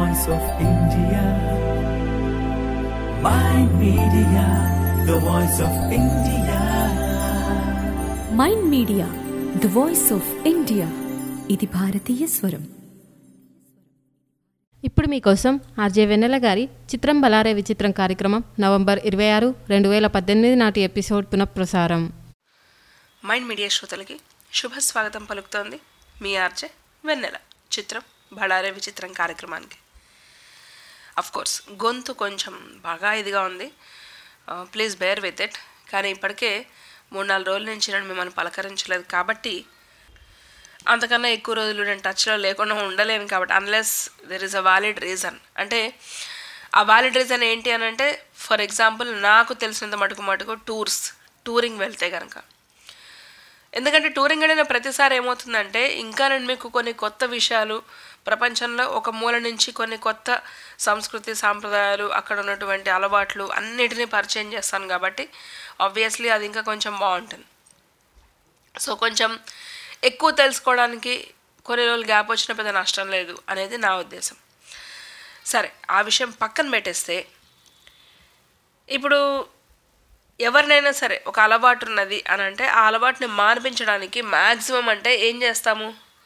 voice of India. My media, the voice of India. Mind media the voice of India ఇది భారతీయ స్వరం ఇప్పుడు మీకోసం ఆర్జే వెన్నెల గారి చిత్రం బలారే విచిత్రం కార్యక్రమం నవంబర్ ఇరవై ఆరు రెండు వేల పద్దెనిమిది నాటి ఎపిసోడ్ పునఃప్రసారం మైండ్ మీడియా శ్రోతలకి శుభ స్వాగతం పలుకుతోంది మీ ఆర్జే వెన్నెల చిత్రం బళారే విచిత్రం కార్యక్రమానికి అఫ్ కోర్స్ గొంతు కొంచెం బాగా ఇదిగా ఉంది ప్లీజ్ బేర్ విత్ ఇట్ కానీ ఇప్పటికే మూడు నాలుగు రోజుల నుంచి నేను మిమ్మల్ని పలకరించలేదు కాబట్టి అంతకన్నా ఎక్కువ రోజులు నేను టచ్లో లేకుండా ఉండలేను కాబట్టి unless there is a valid reason అంటే ఆ వాలిడ్ రీజన్ ఏంటి అని అంటే ఫర్ ఎగ్జాంపుల్ నాకు తెలిసినంత మటుకు మటుకు టూర్స్ టూరింగ్ వెళ్తే కనుక ఎందుకంటే టూరింగ్ వెళ్ళిన ప్రతిసారి ఏమవుతుందంటే ఇంకా నేను మీకు కొన్ని కొత్త విషయాలు ప్రపంచంలో ఒక మూల నుంచి కొన్ని కొత్త సంస్కృతి సాంప్రదాయాలు అక్కడ ఉన్నటువంటి అలవాట్లు అన్నిటినీ పరిచయం చేస్తాను కాబట్టి ఆబ్వియస్లీ అది ఇంకా కొంచెం బాగుంటుంది సో కొంచెం ఎక్కువ తెలుసుకోవడానికి కొన్ని రోజులు గ్యాప్ వచ్చిన పెద్ద నష్టం లేదు అనేది నా ఉద్దేశం సరే ఆ విషయం పక్కన పెట్టేస్తే ఇప్పుడు ఎవరినైనా సరే ఒక అలవాటు ఉన్నది అని అంటే ఆ అలవాటుని మాన్పించడానికి మ్యాక్సిమం అంటే ఏం చేస్తాము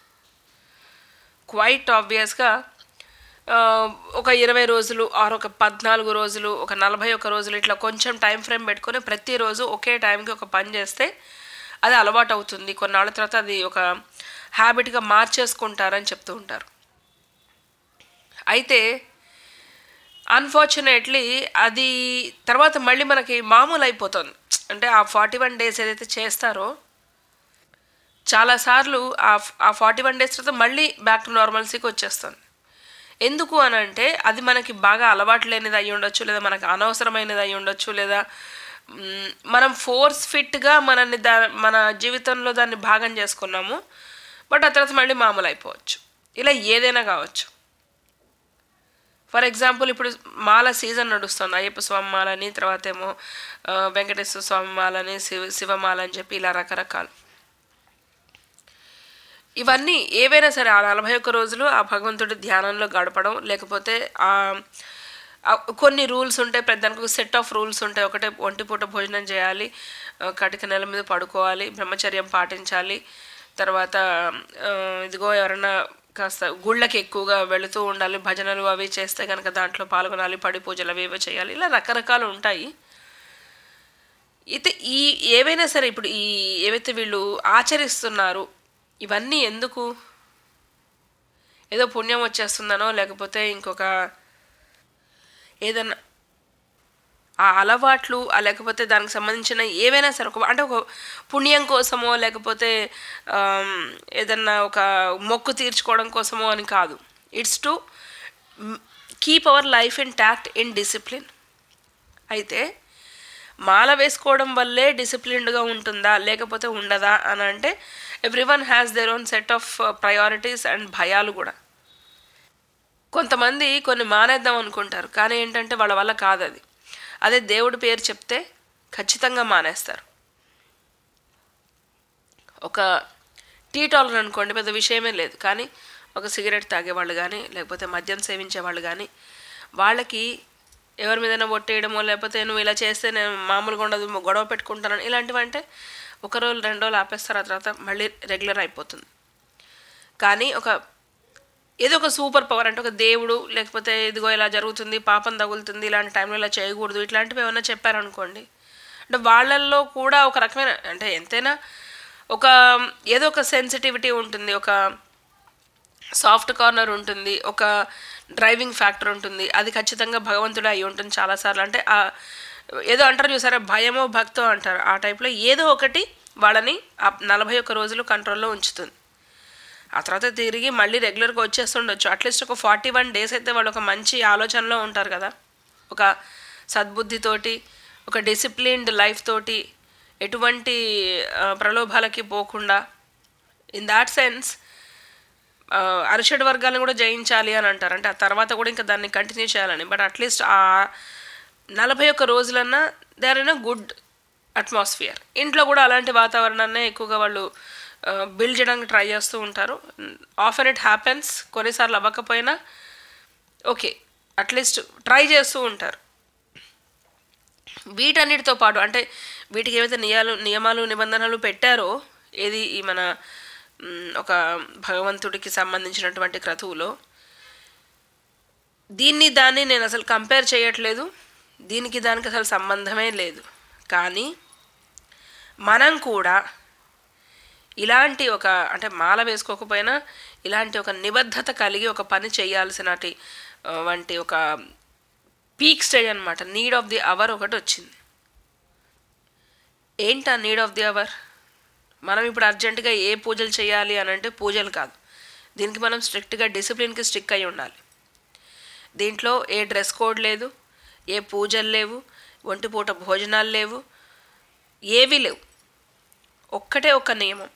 క్వైట్ ఆబ్వియస్గా ఒక ఇరవై రోజులు ఆర్ ఒక పద్నాలుగు రోజులు ఒక నలభై ఒక రోజులు ఇట్లా కొంచెం టైం ఫ్రేమ్ పెట్టుకొని ప్రతిరోజు ఒకే టైంకి ఒక పని చేస్తే అది అలవాటు అవుతుంది కొన్నాళ్ళ తర్వాత అది ఒక హ్యాబిట్గా మార్చేసుకుంటారని చెప్తూ ఉంటారు అయితే అన్ఫార్చునేట్లీ అది తర్వాత మళ్ళీ మనకి మామూలు అయిపోతుంది అంటే ఆ ఫార్టీ వన్ డేస్ ఏదైతే చేస్తారో చాలాసార్లు ఆ ఆ ఫార్టీ వన్ డేస్ తర్వాత మళ్ళీ బ్యాక్ టు నార్మల్సీకి వచ్చేస్తుంది ఎందుకు అని అంటే అది మనకి బాగా అలవాటు లేనిది అయి ఉండొచ్చు లేదా మనకు అనవసరమైనది అయి ఉండొచ్చు లేదా మ్, మనం ఫోర్స్ ఫిట్గా మనల్ని దా మన జీవితంలో దాన్ని భాగం చేసుకున్నాము బట్ ఆ తర్వాత మళ్ళీ మామూలు అయిపోవచ్చు ఇలా ఏదైనా కావచ్చు ఫర్ ఎగ్జాంపుల్ ఇప్పుడు మాల సీజన్ నడుస్తుంది అయ్యప్ప స్వామి మాలని తర్వాత ఏమో ఆ, వెంకటేశ్వర స్వామి మాలని శివ శివమాల అని చెప్పి ఇలా రకరకాలు ఇవన్నీ ఏవైనా సరే ఆ నలభై ఒక్క రోజులు ఆ భగవంతుడి ధ్యానంలో గడపడం లేకపోతే ఆ ఆ కొన్ని రూల్స్ ఉంటాయి పెద్దానికి ఒక సెట్ ఆఫ్ రూల్స్ ఉంటాయి ఒకటే ఒంటి పూట భోజనం చేయాలి ఆ, కటిక నెల మీద పడుకోవాలి బ్రహ్మచర్యం పాటించాలి తర్వాత ఆ, ఇదిగో ఎవరైనా కాస్త గుళ్ళకి ఎక్కువగా వెళుతూ ఉండాలి భజనలు అవి చేస్తే కనుక దాంట్లో పాల్గొనాలి పడి పూజలు అవి ఇవి చేయాలి ఇలా రకరకాలు ఉంటాయి అయితే ఈ ఏవైనా సరే ఇప్పుడు ఈ ఏవైతే వీళ్ళు ఆచరిస్తున్నారు ఇవన్నీ ఎందుకు ఏదో పుణ్యం వచ్చేస్తుందనో లేకపోతే ఇంకొక ఏదన్నా ఆ అలవాట్లు ఆ లేకపోతే దానికి సంబంధించిన ఏవైనా సరే ఒక అంటే ఒక పుణ్యం కోసమో లేకపోతే ఆమ్, ఏదన్నా ఒక మొక్కు తీర్చుకోవడం కోసమో అని కాదు it's to keep our life intact in discipline అయితే మాల వేసుకోవడం వల్లే డిసిప్లిన్డ్గా ఉంటుందా లేకపోతే ఉండదా అని అంటే everyone has their own set of priorities and భయాలు కూడా కొంతమంది కొన్ని మానేద్దాం అనుకుంటారు కానీ ఏంటంటే వాళ్ళ వల్ల కాదు అది అదే దేవుడి పేరు చెప్తే ఖచ్చితంగా మానేస్తారు ఒక టీ టాలర్ అనుకోండి పెద్ద విషయమే లేదు కానీ ఒక సిగరెట్ తాగేవాళ్ళు కానీ లేకపోతే మద్యం సేవించే వాళ్ళు కానీ వాళ్ళకి ఎవరి మీదైనా ఒట్టేయడమో లేకపోతే నువ్వు ఇలా చేస్తే నేను మామూలుగా ఉండదు గొడవ పెట్టుకుంటాను ఇలాంటివి అంటే ఒక రోజు రెండు రోజులు ఆపేస్తారు ఆ తర్వాత మళ్ళీ రెగ్యులర్ అయిపోతుంది కానీ ఒక ఏదో ఒక సూపర్ పవర్ అంటే ఒక దేవుడు లేకపోతే ఇదిగో ఇలా జరుగుతుంది పాపం తగులుతుంది ఇలాంటి టైంలో ఇలా చేయకూడదు ఇట్లాంటివి ఏమైనా చెప్పారనుకోండి అంటే వాళ్ళల్లో కూడా ఒక రకమైన అంటే ఎంతైనా ఒక ఏదో ఒక సెన్సిటివిటీ ఉంటుంది ఒక సాఫ్ట్ కార్నర్ ఉంటుంది ఒక డ్రైవింగ్ ఫ్యాక్టర్ ఉంటుంది అది ఖచ్చితంగా భగవంతుడే అయి ఉంటుంది చాలాసార్లు అంటే ఆ ఏదో అంటారు చూసారా భయమో భక్తో అంటారు ఆ టైప్లో ఏదో ఒకటి వాళ్ళని ఆ నలభై ఒక్క రోజులు కంట్రోల్లో ఉంచుతుంది ఆ తర్వాత తిరిగి మళ్ళీ రెగ్యులర్గా వచ్చేస్తుండొచ్చు అట్లీస్ట్ ఒక ఫార్టీ వన్ డేస్ అయితే వాళ్ళు ఒక మంచి ఆలోచనలో ఉంటారు కదా ఒక సద్బుద్ధితోటి ఒక డిసిప్లిన్డ్ లైఫ్ తోటి ఎటువంటి ఆ, ప్రలోభాలకి పోకుండా ఇన్ దాట్ సెన్స్ అరిషడ్ వర్గాలను కూడా జయించాలి అని అంటారు అంటే ఆ తర్వాత కూడా ఇంకా దాన్ని కంటిన్యూ చేయాలని బట్ అట్లీస్ట్ ఆ నలభై ఒక్క రోజులన్నా they are in a good atmosphere ఇంట్లో కూడా అలాంటి వాతావరణాన్నే ఎక్కువగా వాళ్ళు బిల్డ్ చేయడానికి ట్రై చేస్తూ ఉంటారు ఆఫెన్ ఇట్ హ్యాపెన్స్ కొన్నిసార్లు అవ్వకపోయినా ఓకే అట్లీస్ట్ ట్రై చేస్తూ ఉంటారు వీటన్నిటితో పాటు అంటే వీటికి ఏవైతే నియాలు నియమాలు నిబంధనలు పెట్టారో ఏది ఈ మన మ్, ఒక భగవంతుడికి సంబంధించినటువంటి క్రతువులో దీన్ని దాన్ని నేను అసలు కంపేర్ చేయట్లేదు దీనికి దానికి అసలు సంబంధమే లేదు కానీ మనం కూడా ఇలాంటి ఒక అంటే మాల వేసుకోకపోయినా ఇలాంటి ఒక నిబద్ధత కలిగి ఒక పని చేయాల్సినటి ఆ, వంటి ఒక పీక్ స్టేజ్ అనమాట నీడ్ ఆఫ్ ది అవర్ ఒకటి వచ్చింది ఏంటా నీడ్ ఆఫ్ ది అవర్ మనం ఇప్పుడు అర్జెంటుగా ఏ పూజలు చేయాలి అని అంటే పూజలు కాదు దీనికి మనం స్ట్రిక్ట్గా డిసిప్లిన్కి స్టిక్ అయి ఉండాలి దీంట్లో ఏ డ్రెస్ కోడ్ లేదు ఏ పూజలు లేవు ఒంటిపూట భోజనాలు లేవు ఏవీ లేవు ఒక్కటే ఒక నియమం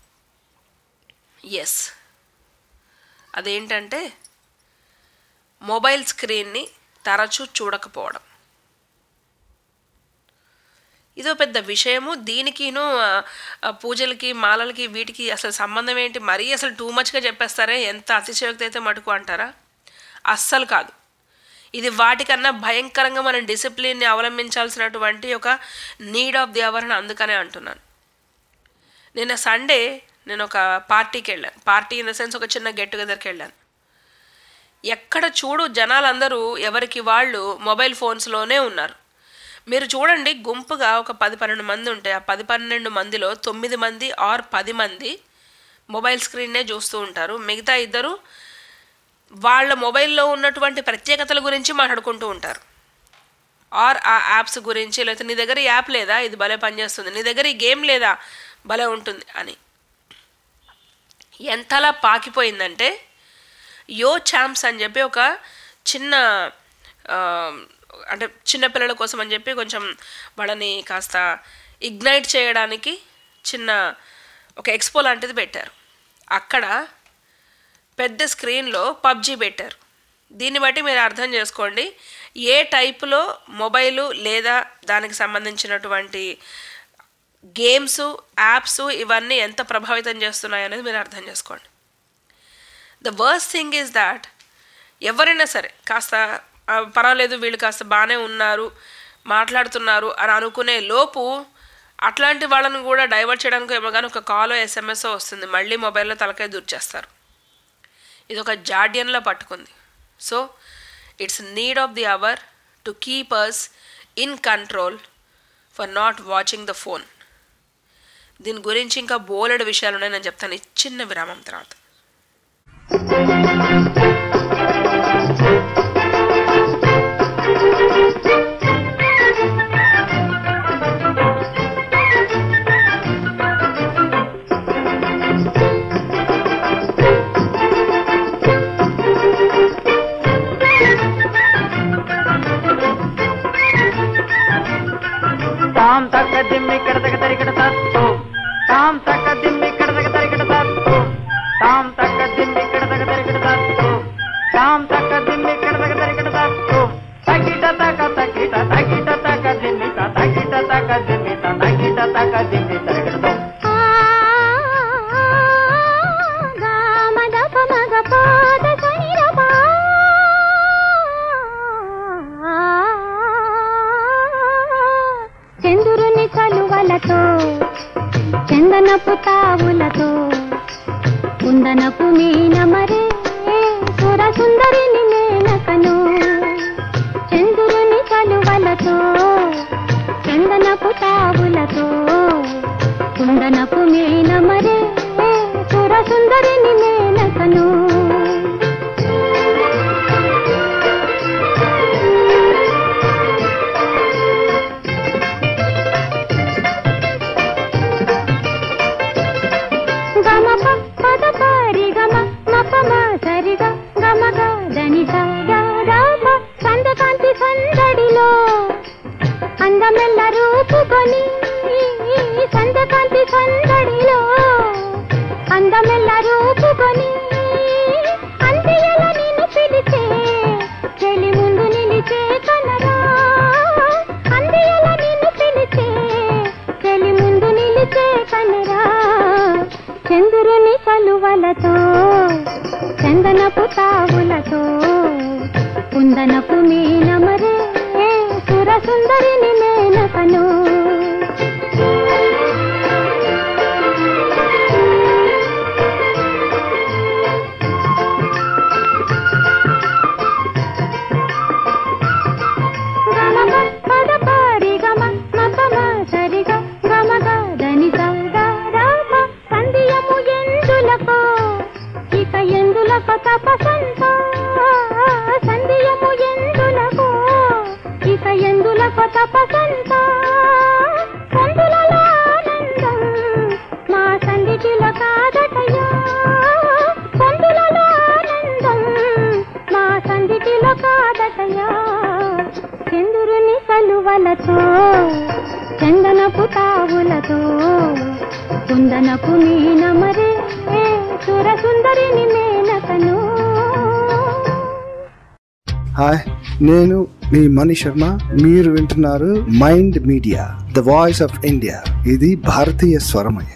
ఎస్ అదేంటంటే మొబైల్ స్క్రీన్ని తరచూ చూడకపోవడం ఇదో పెద్ద విషయము దీనికిను ఆ, ఆ, పూజలకి మాలలకి వీటికి అసలు సంబంధం ఏంటి మరీ అసలు టూ మచ్గా చెప్పేస్తారే ఎంత అతిశయోక్తి అయితే మటుకు అంటారా అస్సలు కాదు ఇది వాటికన్నా భయంకరంగా మనం డిసిప్లిన్ని అవలంబించాల్సినటువంటి ఒక నీడ్ ఆఫ్ ది అవర్ అని అందుకనే అంటున్నాను నిన్న సండే నేను ఒక పార్టీకి వెళ్ళాను పార్టీ ఇన్ ద సెన్స్ ఒక చిన్న గెట్ టుగెదర్కి వెళ్ళాను ఎక్కడ చూడు జనాలందరూ ఎవరికి వాళ్ళు మొబైల్ ఫోన్స్లోనే ఉన్నారు మీరు చూడండి గుంపుగా ఒక పది పన్నెండు మంది ఉంటే ఆ పది పన్నెండు మందిలో తొమ్మిది మంది ఆర్ పది మంది మొబైల్ స్క్రీన్నే చూస్తూ ఉంటారు మిగతా ఇద్దరు వాళ్ళ మొబైల్లో ఉన్నటువంటి ప్రత్యేకతల గురించి మాట్లాడుకుంటూ ఉంటారు ఆర్ ఆ యాప్స్ గురించి లేకపోతే నీ దగ్గర ఈ యాప్ లేదా ఇది భలే పనిచేస్తుంది నీ దగ్గర ఈ గేమ్ లేదా భలే ఉంటుంది అని ఎంతలా పాకిపోయిందంటే యో ఛాంప్స్ అని చెప్పి ఒక చిన్న ఆ, అంటే చిన్నపిల్లల కోసం అని చెప్పి కొంచెం వాళ్ళని కాస్త ఇగ్నైట్ చేయడానికి చిన్న ఒక ఎక్స్పో లాంటిది పెట్టారు అక్కడ పెద్ద స్క్రీన్లో పబ్జి పెట్టారు దీన్ని బట్టి మీరు అర్థం చేసుకోండి ఏ టైపులో మొబైలు లేదా దానికి సంబంధించినటువంటి గేమ్స్ యాప్స్ ఇవన్నీ ఎంత ప్రభావితం చేస్తున్నాయి అనేది మీరు అర్థం చేసుకోండి the worst thing is that ఎవరైనా సరే కాస్త ఆ, పర్వాలేదు వీళ్ళు కాస్త బాగానే ఉన్నారు మాట్లాడుతున్నారు అని అనుకునే లోపు అట్లాంటి వాళ్ళని కూడా డైవర్ట్ చేయడానికి ఏమో కానీ ఒక కాల్ ఎస్ఎంఎస్ వస్తుంది మళ్ళీ మొబైల్లో తలకాయ దూర్చేస్తారు ఇది ఒక జాడ్యంలో పట్టుకుంది so it's need of the hour to keep us in control for not watching the phone దీని గురించి ఇంకా బోలెడు విషయాలు ఉన్నాయి నేను చెప్తాను ఈ చిన్న విరామం తర్వాత తాం తక్క దిమ్మి కడతక తరికట తత్తు తాం తక్క దిమ్మి కడతక తరికట తత్తు తాం తక్క దిమ్మి కడతక తరికట తత్తు తాం తక్క దిమ్మి కడతక తరికట తత్తు తకిట తక తకిట తకిట తక దిమ్మి త తకిట తక దిమ్మి త తకిట తక దిమ్మి తరికట తత్తు చంద్రుని చలువలతో చందనపు తావులతో కుందనపు మీనమరే సుర సుందరిని మేనకను చంద్రుని చలువలతో చందనపు తావులతో కుందనపు మేనమరే సుర సుందరిని మేనకను గమ ప పద పారి గమ మప మా సరి గ గమ గ దని స గ ర ప సందకాంతి సందడిలో అందమెల్ల రూపుకొని సందకాంతి సందడిలో అందమెల్ల రూపుకొని అందియల నిన్ను పిలిచే చెలి ముందు నిలిచే కనరా అందియల నిన్ను పిలిచే చెలి ముందు నిలిచే కనరా చంద్రుని కలువలతో చందనపు తావులతో కుందనపు మీనమరే సుర సుందరిని మేనకను గమగ పద పారి గమ మపమ సరిగ గమగ దని సగ రామ సంధియము ఎందులకో ఇక ఎందులకో తపసంత సంధియము ఎందులకో ఇక ఎందులకో తపసంత సందులలో ఆనందం మా సంధిటిలో కాదటయా సందులలో ఆనందం మా సంధిటిలో కాదటయా చంద్రుని కలువలతో చందనపు తావులతో కుందనపు మీనమరే సుర సుందరిని మేనకను హాయ్ నేను మీ మణి శర్మ మీరు వింటున్నారు Mind media the voice of India ఇది భారతీయ స్వరమయ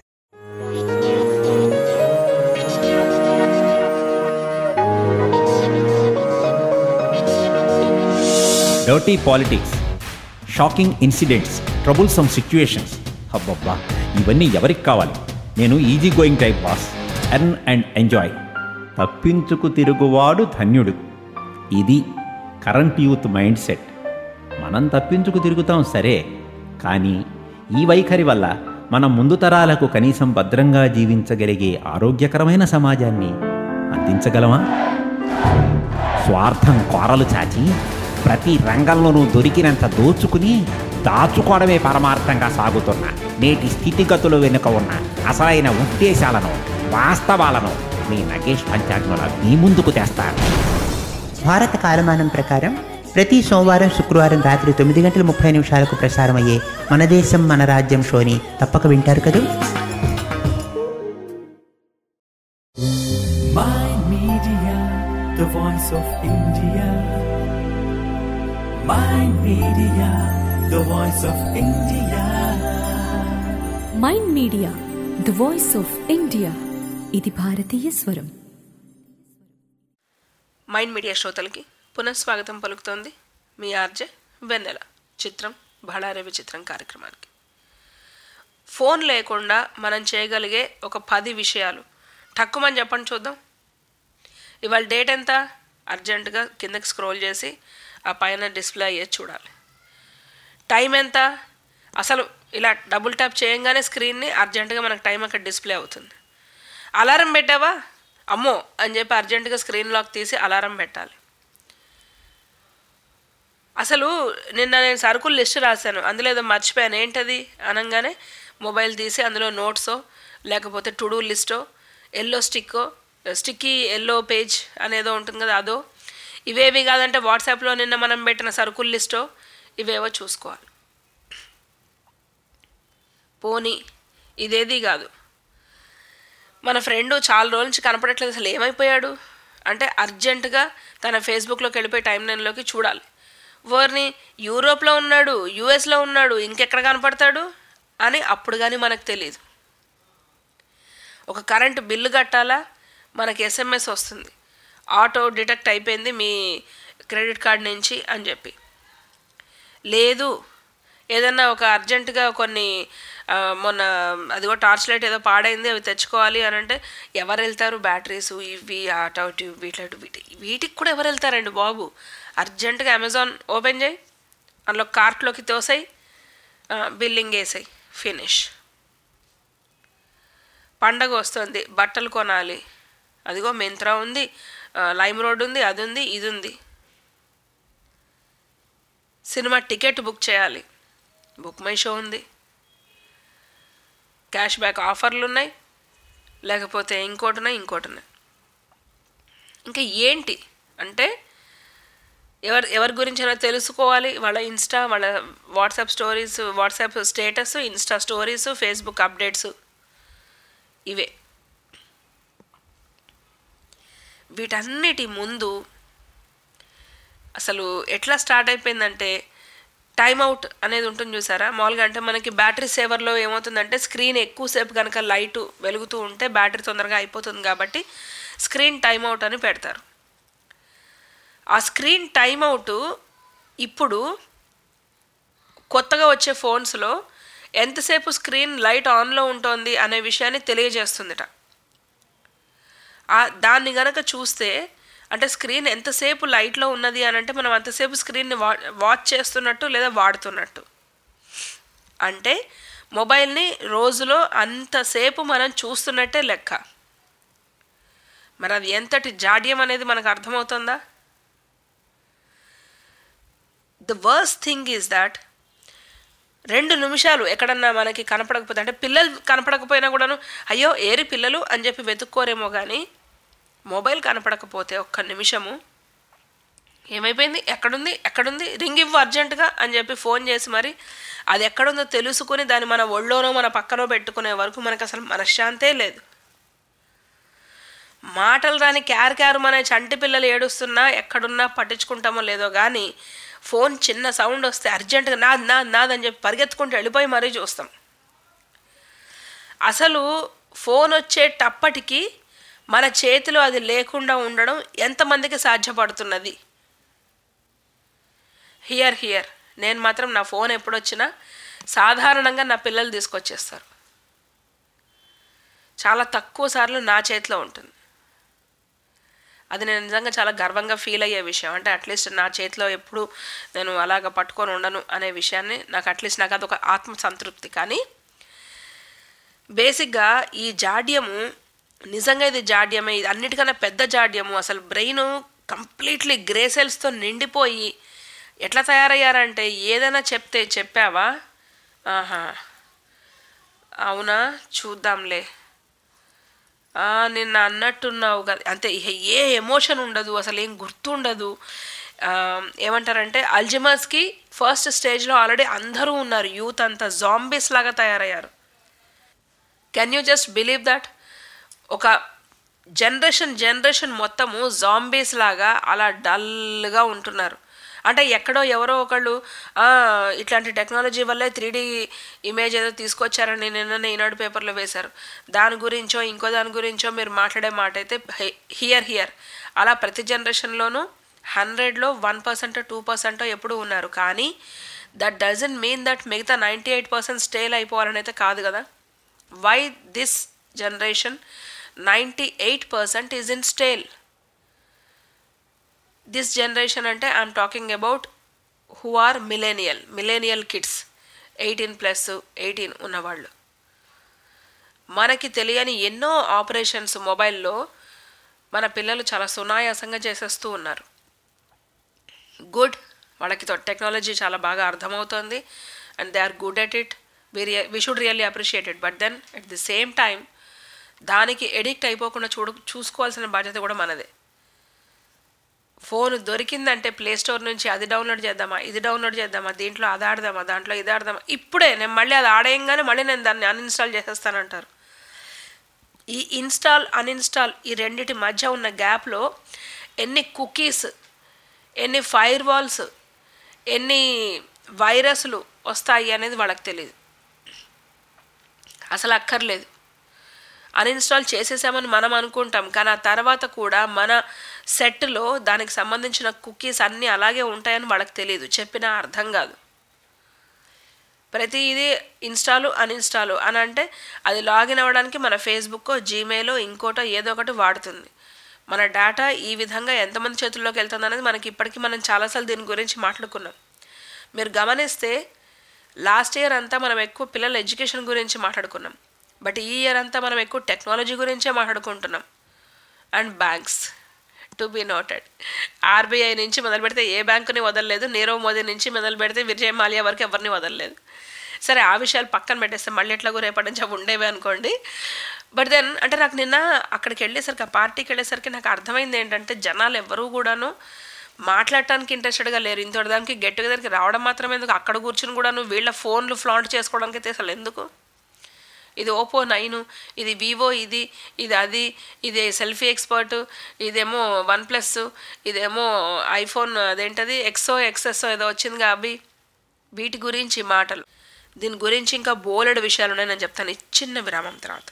dirty politics shocking incidents troublesome situations అబ్బబ్బా ఇవన్నీ ఎవరికి కావాలి నేను easy going type boss earn and enjoy తప్పించుకు తిరుగువాడు ధన్యుడు ఇది కరెంట్ యూత్ మైండ్ సెట్ మనం తప్పించుకు తిరుగుతాం సరే కానీ ఈ వైఖరి వల్ల మనం ముందు తరాలకు కనీసం భద్రంగా జీవించగలిగే ఆరోగ్యకరమైన సమాజాన్ని అందించగలమా స్వార్థం కోరలు చాచి ప్రతి రంగంలోనూ దొరికినంత దోచుకుని దాచుకోవడమే పరమార్థంగా సాగుతున్న నేటి స్థితిగతులు వెనుక ఉన్న అసలైన ఉద్దేశాలను వాస్తవాలను మీ నగేష్ పంచాగ్నుల మీ ముందుకు తెస్తారు భారత కాలమానం ప్రకారం ప్రతి సోమవారం శుక్రవారం రాత్రి తొమ్మిది గంటల ముప్పై నిమిషాలకు ప్రసారమయ్యే మన దేశం మన రాజ్యం షోని తప్పక వింటారు కదూ Mind Media, the voice of India. Mind Media, the voice of India. Mind media the voice of India ఇది భారతీయ స్వరం మైండ్ మీడియా శ్రోతలకి పునఃస్వాగతం పలుకుతోంది మీ ఆర్జే వెన్నెల చిత్రం బళారే విచిత్రం కార్యక్రమానికి ఫోన్ లేకుండా మనం చేయగలిగే ఒక పది విషయాలు తక్కువని చెప్పండి చూద్దాం ఇవాళ డేట్ ఎంత అర్జెంటుగా కిందకి స్క్రోల్ చేసి ఆ పైన డిస్ప్లే అయ్యేది చూడాలి టైం ఎంత అసలు ఇలా డబుల్ ట్యాప్ చేయంగానే స్క్రీన్ని అర్జెంటుగా మనకు టైం అక్కడ డిస్ప్లే అవుతుంది అలారం పెట్టావా అమ్మో అని చెప్పి అర్జెంటుగా స్క్రీన్ లాక్ తీసి అలారం పెట్టాలి అసలు నిన్న నేను సరుకులు లిస్ట్ రాశాను అందులో ఏదో మర్చిపోయాను ఏంటది అనగానే మొబైల్ తీసి అందులో నోట్సో లేకపోతే టు డూ లిస్టో ఎల్లో స్టిక్కో స్టిక్కీ ఎల్లో పేజ్ అనేదో ఉంటుంది కదా అదో ఇవేవి కాదంటే వాట్సాప్లో నిన్న మనం పెట్టిన సరుకుల లిస్టో ఇవేవో చూసుకోవాలి పోనీ ఇదేది కాదు మన ఫ్రెండ్ చాలా రోజుల నుంచి కనపడట్లేదు అసలు ఏమైపోయాడు అంటే అర్జెంటుగా తన ఫేస్బుక్లోకి వెళ్ళిపోయి టైం లైన్లోకి చూడాలి వారిని యూరోప్లో ఉన్నాడు యూఎస్లో ఉన్నాడు ఇంకెక్కడ కనపడతాడు అని అప్పుడు కానీ మనకు తెలియదు ఒక కరెంటు బిల్లు కట్టాలా మనకి ఎస్ఎంఎస్ వస్తుంది ఆటో డిటెక్ట్ అయిపోయింది మీ క్రెడిట్ కార్డ్ నుంచి అని చెప్పి లేదు ఏదన్నా ఒక అర్జెంటుగా కొన్ని ఆ, మొన్న అదిగో టార్చ్ లైట్ ఏదో పాడైంది అవి తెచ్చుకోవాలి అని అంటే ఎవరు వెళ్తారు బ్యాటరీస్ ఇవి ఆటో ట్యూబ్ వీటి వీటి వీటికి కూడా ఎవరు వెళ్తారండి బాబు అర్జెంటుగా అమెజాన్ ఓపెన్ చేయి అందులో కార్ట్లోకి తోసాయి బిల్లింగ్ వేసాయి ఫినిష్ పండగ వస్తుంది బట్టలు కొనాలి అదిగో మింత్రా ఉంది ఆ, లైమ్ రోడ్ ఉంది అది ఉంది ఇది ఉంది సినిమా టికెట్ బుక్ చేయాలి బుక్ మై షో ఉంది క్యాష్ బ్యాక్ ఆఫర్లు ఉన్నాయి లేకపోతే ఇంకోటి ఉన్నాయి ఇంకోటి ఉన్నాయి ఇంకా ఏంటి అంటే ఎవరు ఎవరి గురించైనా తెలుసుకోవాలి వాళ్ళ ఇన్స్టా వాళ్ళ WhatsApp stories WhatsApp status Insta stories Facebook updates ఇవే వీటన్నిటి ముందు అసలు ఎట్లా స్టార్ట్ అయిపోయిందంటే టైమ్ అవుట్ అనేది ఉంటుంది చూసారా మామూలుగా అంటే మనకి బ్యాటరీ సేవర్లో ఏమవుతుందంటే స్క్రీన్ ఎక్కువసేపు కనుక లైట్ వెలుగుతూ ఉంటే బ్యాటరీ తొందరగా అయిపోతుంది కాబట్టి స్క్రీన్ టైమ్ అవుట్ అని పెడతారు ఆ స్క్రీన్ టైం అవుట్ ఇప్పుడు కొత్తగా వచ్చే ఫోన్స్లో ఎంతసేపు స్క్రీన్ లైట్ ఆన్లో ఉంటుంది అనే విషయాన్ని తెలియజేస్తుందిట ఆ- దాన్ని గనక చూస్తే అంటే స్క్రీన్ ఎంతసేపు లైట్లో ఉన్నది అని అంటే మనం అంతసేపు స్క్రీన్ని వా వాచ్ చేస్తున్నట్టు లేదా వాడుతున్నట్టు అంటే మొబైల్ని రోజులో అంతసేపు మనం చూస్తున్నట్టే లెక్క మరి అది ఎంతటి జాడ్యం అనేది మనకు అర్థమవుతుందా the worst thing is that రెండు నిమిషాలు ఎక్కడన్నా మనకి కనపడకపోతే అంటే పిల్లలు కనపడకపోయినా కూడాను అయ్యో ఏరి పిల్లలు అని చెప్పి వెతుక్కోరేమో కానీ మొబైల్ కనపడకపోతే ఒక్క నిమిషము ఏమైపోయింది ఎక్కడుంది ఎక్కడుంది రింగ్ ఇవ్వు అర్జెంటుగా అని చెప్పి ఫోన్ చేసి మరి అది ఎక్కడుందో తెలుసుకుని దాన్ని మన ఒళ్ళోనో మన పక్కనో పెట్టుకునే వరకు మనకు అసలు మనశ్శాంతే లేదు మాటలు రాని క్యార్ క్యారు మన చంటి పిల్లలు ఏడుస్తున్నా ఎక్కడున్నా పట్టించుకుంటామో లేదో కానీ ఫోన్ చిన్న సౌండ్ వస్తే అర్జెంటుగా నాది నాది నాది అని చెప్పి పరిగెత్తుకుంటూ వెళ్ళిపోయి మరీ చూస్తాం అసలు ఫోన్ వచ్చేటప్పటికి మన చేతిలో అది లేకుండా ఉండడం ఎంతమందికి సాధ్యపడుతున్నది హియర్ హియర్ నేను మాత్రం నా ఫోన్ ఎప్పుడొచ్చినా సాధారణంగా నా పిల్లలు తీసుకొచ్చేస్తారు చాలా తక్కువ సార్లు నా చేతిలో ఉంటుంది అది నేను నిజంగా చాలా గర్వంగా ఫీల్ అయ్యే విషయం అంటే అట్లీస్ట్ నా చేతిలో ఎప్పుడు నేను అలాగ పట్టుకొని ఉండను అనే విషయాన్ని నాకు అట్లీస్ట్ నాకు అదొక ఆత్మ సంతృప్తి కానీ బేసిక్గా ఈ జాడ్యము నిజంగా ఇది జాడ్యమే ఇది అన్నిటికన్నా పెద్ద జాడ్యము అసలు బ్రెయిన్ కంప్లీట్లీ గ్రే సెల్స్తో నిండిపోయి ఎట్లా తయారయ్యారంటే ఏదైనా చెప్తే చెప్పావా ఆహా అవునా చూద్దాంలే ఆ, నిన్న అన్నట్టున్నావు కదా అంతే ఇహ ఏ ఎమోషన్ ఉండదు అసలు ఏం గుర్తుండదు ఆ, ఏమంటారంటే అల్జిమర్స్కి ఫస్ట్ స్టేజ్లో ఆల్రెడీ అందరూ ఉన్నారు యూత్ అంతా జాంబీస్ లాగా తయారయ్యారు can you just believe that ఒక జనరేషన్ జనరేషన్ మొత్తము జాంబీస్ లాగా అలా డల్గా ఉంటున్నారు అంటే ఎక్కడో ఎవరో ఒకళ్ళు "ఆ, ఇట్లాంటి టెక్నాలజీ వల్లే త్రీ డీ ఇమేజ్ ఏదో తీసుకొచ్చారని నిన్న ఈనాడు పేపర్లో వేశారు దాని గురించో ఇంకో దాని గురించో మీరు మాట్లాడే మాట అయితే హియర్ హియర్ అలా ప్రతి జనరేషన్లోనూ హండ్రెడ్లో వన్ పర్సెంట్ టూ పర్సెంట్ ఎప్పుడు ఉన్నారు కానీ దట్ డజంట్ మీన్ దట్ మిగతా నైంటీ ఎయిట్ పర్సెంట్ స్టేల్ అయిపోవాలని అయితే కాదు కదా why this generation ninety eight percent is in stale this generation అంటే I'm talking about who are millennial millennial kids eighteen plus eighteen ఉన్నవాళ్ళు మనకి తెలియని ఎన్నో ఆపరేషన్స్ మొబైల్లో మన పిల్లలు చాలా సునాయాసంగా చేసేస్తూ ఉన్నారు గుడ్ వాళ్ళకి టెక్నాలజీ చాలా బాగా అర్థమవుతుంది and they are good at it we real we should really appreciate it but then at the same time దానికి ఎడిక్ట్ అయిపోకుండా చూడు చూసుకోవాల్సిన బాధ్యత కూడా మనదే ఫోన్ దొరికిందంటే ప్లే స్టోర్ నుంచి అది డౌన్లోడ్ చేద్దామా ఇది డౌన్లోడ్ చేద్దామా దీంట్లో అది ఆడదామా దాంట్లో ఇది ఆడదామా ఇప్పుడే నేను మళ్ళీ అది ఆడేయంగానే మళ్ళీ నేను దాన్ని అన్ఇన్స్టాల్ చేసేస్తానంటారు ఈ ఇన్స్టాల్ అన్ఇన్స్టాల్ ఈ రెండిటి మధ్య ఉన్న గ్యాప్లో ఎన్ని కుకీస్ ఎన్ని ఫైర్ వాల్స్ ఎన్ని వైరస్లు వస్తాయి అనేది వాళ్ళకి తెలియదు అసలు అక్కర్లేదు అన్ఇన్స్టాల్ చేసేసామని మనం అనుకుంటాం కానీ ఆ తర్వాత కూడా మన సెట్లో దానికి సంబంధించిన కుకీస్ అన్నీ అలాగే ఉంటాయని వాళ్ళకి తెలియదు చెప్పినా అర్థం కాదు ప్రతిదీ ఇన్స్టాలు అన్ఇన్స్టాలు అని అంటే అది లాగిన్ అవ్వడానికి మన ఫేస్బుక్ జీమెయిల్ ఇంకోటో ఏదో ఒకటి వాడుతుంది మన డేటా ఈ విధంగా ఎంతమంది చేతుల్లోకి వెళ్తుంది అనేది మనకి ఇప్పటికీ మనం చాలాసార్లు దీని గురించి మాట్లాడుకున్నాం మీరు గమనిస్తే లాస్ట్ ఇయర్ అంతా మనం ఎక్కువ పిల్లల ఎడ్యుకేషన్ గురించి మాట్లాడుకున్నాం బట్ ఈ ఇయర్ అంతా మనం ఎక్కువ టెక్నాలజీ గురించే మాట్లాడుకుంటున్నాం and banks to be noted RBI నుంచి మొదలు పెడితే ఏ బ్యాంకుని వదలలేదు నీరవ్ మోదీ నుంచి మొదలు పెడితే విజయ్ మాల్యా వరకు ఎవరిని వదలలేదు సరే ఆ విషయాలు పక్కన పెట్టేస్తే మళ్ళీ ఎట్లాగో రేపటి నుంచి అవి ఉండేవి అనుకోండి బట్ దెన్ అంటే నాకు నిన్న అక్కడికి వెళ్ళేసరికి ఆ పార్టీకి వెళ్ళేసరికి నాకు అర్థమైంది ఏంటంటే జనాలు ఎవరూ కూడాను మాట్లాడటానికి ఇంట్రెస్టెడ్గా లేరు ఇంతటి దానికి గెట్ టుగెదర్కి రావడం మాత్రమే ఎందుకు అక్కడ కూర్చుని కూడాను వీళ్ళ ఫోన్లు ఫ్లాంట్ చేసుకోవడానికి అయితే అసలు ఎందుకు ఇది ఓపో నైన్ ఇది వివో ఇది ఇది అది ఇది సెల్ఫీ ఎక్స్పర్ట్ ఇదేమో వన్ ప్లస్ ఇదేమో ఐఫోన్ అదేంటది ఎక్సో ఎక్సెస్ఓ ఏదో వచ్చిందిగా అవి వీటి గురించి మాటలు దీని గురించి ఇంకా బోలెడు విషయాలు ఉన్నాయి నేను చెప్తాను ఈ చిన్న విరామం తర్వాత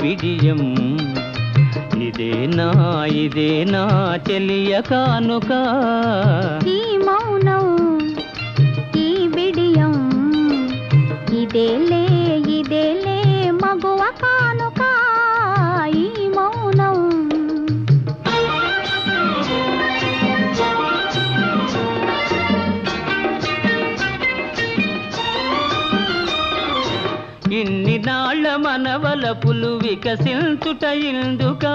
బిడియం ఇదేనా ఇదేనా చెలియ కానుక ఈ మౌనం ఈ బిడియం ఇదేలే ఇదేలే మగువ కానుక ఈ మౌనం ఇన్ని నాళ్ళ మనవల పులు వికసించుట ఇందుక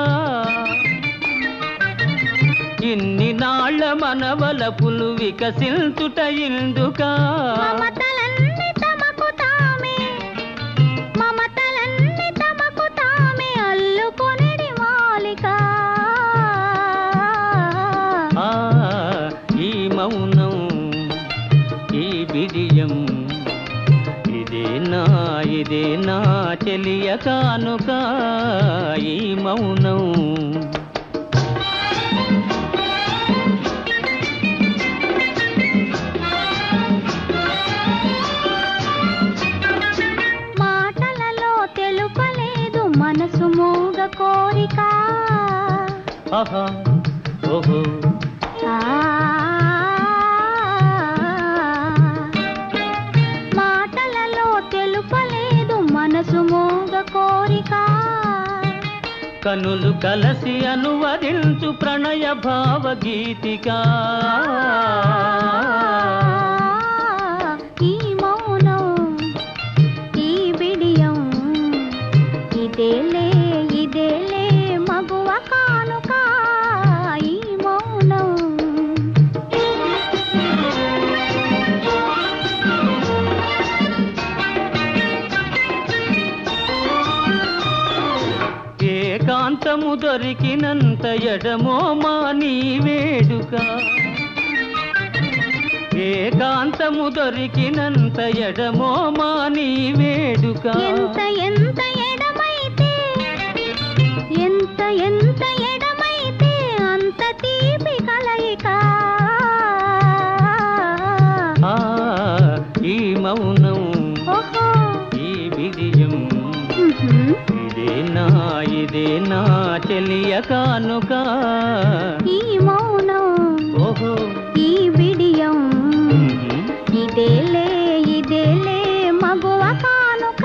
ఇన్ని నాళ్ళ మనవల పులు వికసించుట ఇందుక మమతలన్నీ తమకు తామే మమతలన్నీ తమకు తామే అల్లుకొనిడి మాలిక ఆ ఈ మౌనం ఈ బిడియం ఇదేనా ఇదేనా చెలియ కానుక ఈ మౌనం మాటలలో తెలుపలేదు మనసు మూగ కోరిక ఆహా ఓహో ఆ మాటలలో తెలుపలేదు మనసు మూగ కోరిక కనులు కలసి అనువదించు ప్రణయ భావగీతిక ఈ మౌనం ఈ బిడియం ఇదేలే ఇదేలే మగువ కానుక ఈ మౌనం ఏకాంతము దొరికినంత ఎడమో మా నీ వేడుక ఏకాంతము దొరికినంత ఎడమో మా నీ వేడుక ఎంత ఎంత ఎడమైతే ఎంత ఎంత ఎడమైతే అంత తీపి కలయిక ఆ ఈ మౌనం ఓహో ఈ బిడియం ఉహుం. ఇదేనా ఇదేనా చెలియ కానుక ఈ మౌనం ఓహో ఈ బిడియం ఉహు. ఇదేలే ఇదేలే మగువ కానుక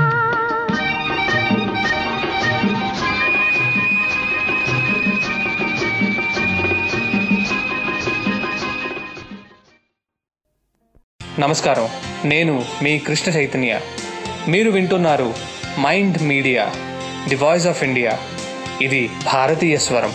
నమస్కారం నేను మీ కృష్ణ చైతన్య మీరు వింటున్నారు Mind Media the voice of India ఇది భారతీయ స్వరం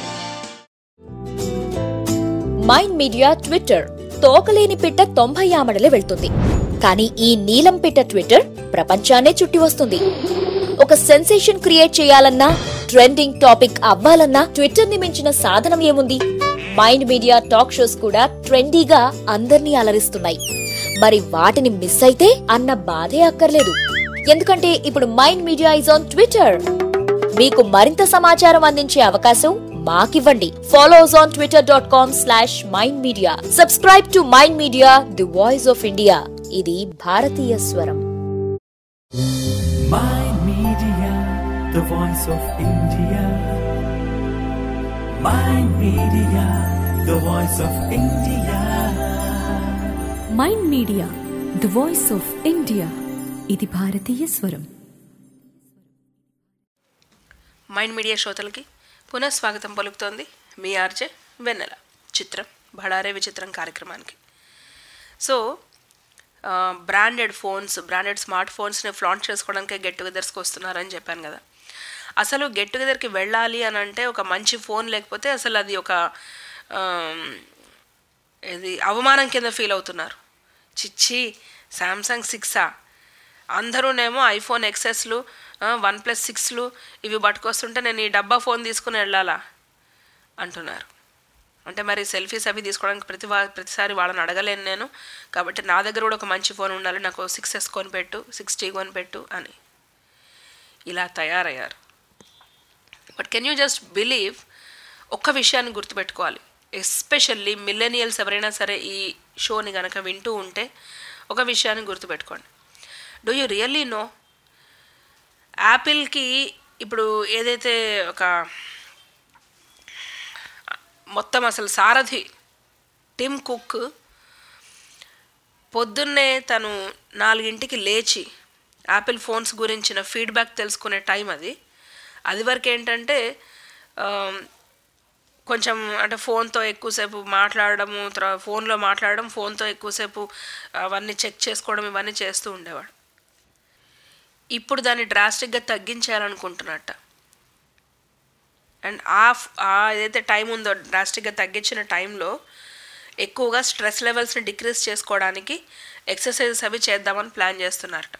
మైండ్ మీడియా ట్విట్టర్ తోకలేని పిట్ట తొంభై ఆమడలే వెళ్తుంది కానీ ఈ నీలం పిట్ట ట్విట్టర్ ప్రపంచాన్నే చుట్టి వస్తుంది ఒక సెన్సేషన్ క్రియేట్ చేయాలన్నా ట్రెండింగ్ టాపిక్ అవ్వాలన్నా ట్విట్టర్ ని మించిన సాధనం ఏముంది మైండ్ మీడియా టాక్ షోస్ కూడా ట్రెండీగా అందర్నీ అలరిస్తున్నాయి మరి వాటిని మిస్ అయితే అన్న బాధే అక్కర్లేదు ఎందుకంటే ఇప్పుడు Mind Media is on Twitter మీకు మరింత సమాచారం అందించే అవకాశం మాకివ్వండి follow us on Twitter dot com slash Mind Media subscribe to Mind Media the voice of India ఇది భారతీయ స్వరం Mind Media, the voice of India. Mind Media, the voice of India. Mind media the voice of India ఇది భారతీయ స్వరం mind media శ్రోతలకి పునః స్వాగతం పలుకుతోంది మీ ఆర్జే వెన్నెల చిత్రం బడారే విచిత్రం కార్యక్రమానికి so branded phones branded smart ఫోన్స్ని ఫ్లాంచ్ చేసుకోవడానికి గెట్ టుగెదర్స్కి వస్తున్నారని చెప్పాను కదా అసలు గెట్ టుగెదర్కి వెళ్ళాలి అని అంటే ఒక మంచి ఫోన్ లేకపోతే అసలు అది ఒక ఆమ్, ఇది అవమానం కింద ఫీల్ అవుతున్నారు చిచ్చి శాంసంగ్ సిక్సా అందరూనేమో ఐఫోన్ ఎక్సెస్లు వన్ ప్లస్ సిక్స్లు ఇవి పట్టుకొస్తుంటే నేను ఈ డబ్బా ఫోన్ తీసుకుని వెళ్ళాలా అంటున్నారు అంటే మరి సెల్ఫీస్ అవి తీసుకోవడానికి ప్రతి వా- ప్రతిసారి వాళ్ళని అడగలేను నేను కాబట్టి నా దగ్గర కూడా ఒక మంచి ఫోన్ ఉండాలి నాకు సిక్స్ ఎస్ కొనిపెట్టు సిక్స్ టీ కొనిపెట్టు అని ఇలా తయారయ్యారు but can you just believe ఒక్క విషయాన్ని గుర్తుపెట్టుకోవాలి ఎస్పెషల్లీ మిల్లెనియల్స్ ఎవరైనా సరే ఈ షోని కనుక వింటూ ఉంటే ఒక విషయాన్ని గుర్తుపెట్టుకోండి డూ యూ రియల్లీ నో యాపిల్కి ఇప్పుడు ఏదైతే ఒక మొత్తం అసలు సారథి టిమ్ కుక్ పొద్దున్నే తను నాలుగింటికి లేచి యాపిల్ ఫోన్స్ గురించిన ఫీడ్బ్యాక్ తెలుసుకునే టైం అది అది వరకు ఏంటంటే ఆ, కొంచెం అంటే ఫోన్తో ఎక్కువసేపు మాట్లాడడము తర్వాత ఫోన్లో మాట్లాడడం ఫోన్తో ఎక్కువసేపు అవన్నీ చెక్ చేసుకోవడం ఇవన్నీ చేస్తూ ఉండేవాడు ఇప్పుడు దాన్ని డ్రాస్టిక్గా తగ్గించేయాలనుకుంటున్నట్ట అండ్ ఆ ఫ్- ఆ ఏదైతే టైం ఉందో డ్రాస్టిక్గా తగ్గించిన టైంలో ఎక్కువగా స్ట్రెస్ లెవెల్స్ని డిక్రీజ్ చేసుకోవడానికి ఎక్సర్సైజెస్ అవి చేద్దామని ప్లాన్ చేస్తున్నారట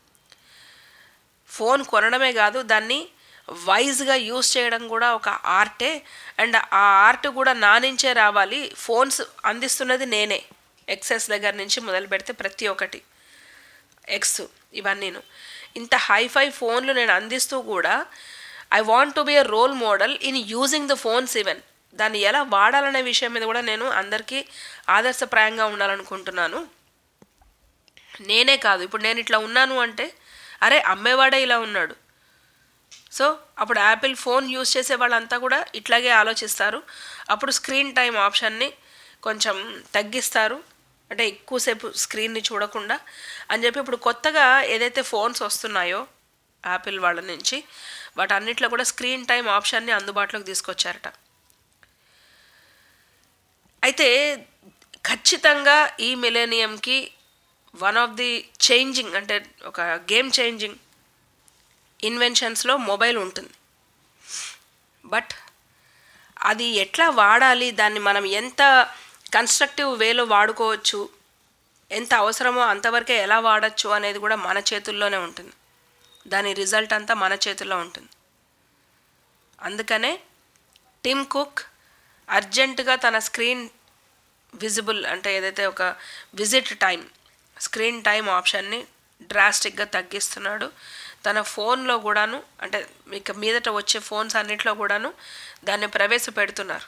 ఫోన్ కొనడమే కాదు దాన్ని వైజ్గా యూస్ చేయడం కూడా ఒక ఆర్టే అండ్ ఆ ఆర్ట్ కూడా నా నుంచే రావాలి ఫోన్స్ అందిస్తున్నది నేనే ఎక్సెస్ దగ్గర నుంచి మొదలు పెడితే ప్రతి ఒక్కటి ఎక్స్ ఇవన్నీను ఇంత హైఫై ఫోన్లు నేను అందిస్తూ కూడా I want to be a role model in using the phones even దాన్ని ఎలా వాడాలనే విషయం మీద కూడా నేను అందరికీ ఆదర్శప్రాయంగా ఉండాలనుకుంటున్నాను నేనే కాదు ఇప్పుడు నేను ఇట్లా ఉన్నాను అంటే అరే అమ్మేవాడే ఇలా ఉన్నాడు సో అప్పుడు యాపిల్ ఫోన్ యూస్ చేసే వాళ్ళంతా కూడా ఇట్లాగే ఆలోచిస్తారు అప్పుడు స్క్రీన్ టైం ఆప్షన్ని కొంచెం తగ్గిస్తారు అంటే ఎక్కువసేపు స్క్రీన్ని చూడకుండా అని చెప్పి ఇప్పుడు కొత్తగా ఏదైతే ఫోన్స్ వస్తున్నాయో యాపిల్ వాళ్ళ నుంచి వాటన్నిటిలో కూడా స్క్రీన్ టైం ఆప్షన్ని అందుబాటులోకి తీసుకొచ్చారట అయితే ఖచ్చితంగా ఈ మిలేనియంకి వన్ ఆఫ్ ది చేంజింగ్ అంటే ఒక గేమ్ చేంజింగ్ ఇన్వెన్షన్స్లో మొబైల్ ఉంటుంది బట్ అది ఎట్లా వాడాలి దాన్ని మనం ఎంత కన్స్ట్రక్టివ్ వేలో వాడుకోవచ్చు ఎంత అవసరమో అంతవరకే ఎలా వాడచ్చు అనేది కూడా మన చేతుల్లోనే ఉంటుంది దాని రిజల్ట్ అంతా మన చేతుల్లో ఉంటుంది అందుకనే టిమ్ కుక్ అర్జెంటుగా తన స్క్రీన్ విజిబుల్ అంటే ఏదైతే ఒక విజిట్ టైం స్క్రీన్ టైం ఆప్షన్ని డ్రాస్టిక్గా తగ్గిస్తున్నాడు తన ఫోన్లో కూడాను అంటే ఇక మీదట వచ్చే ఫోన్స్ అన్నిట్లో కూడాను దాన్ని ప్రవేశపెడుతున్నారు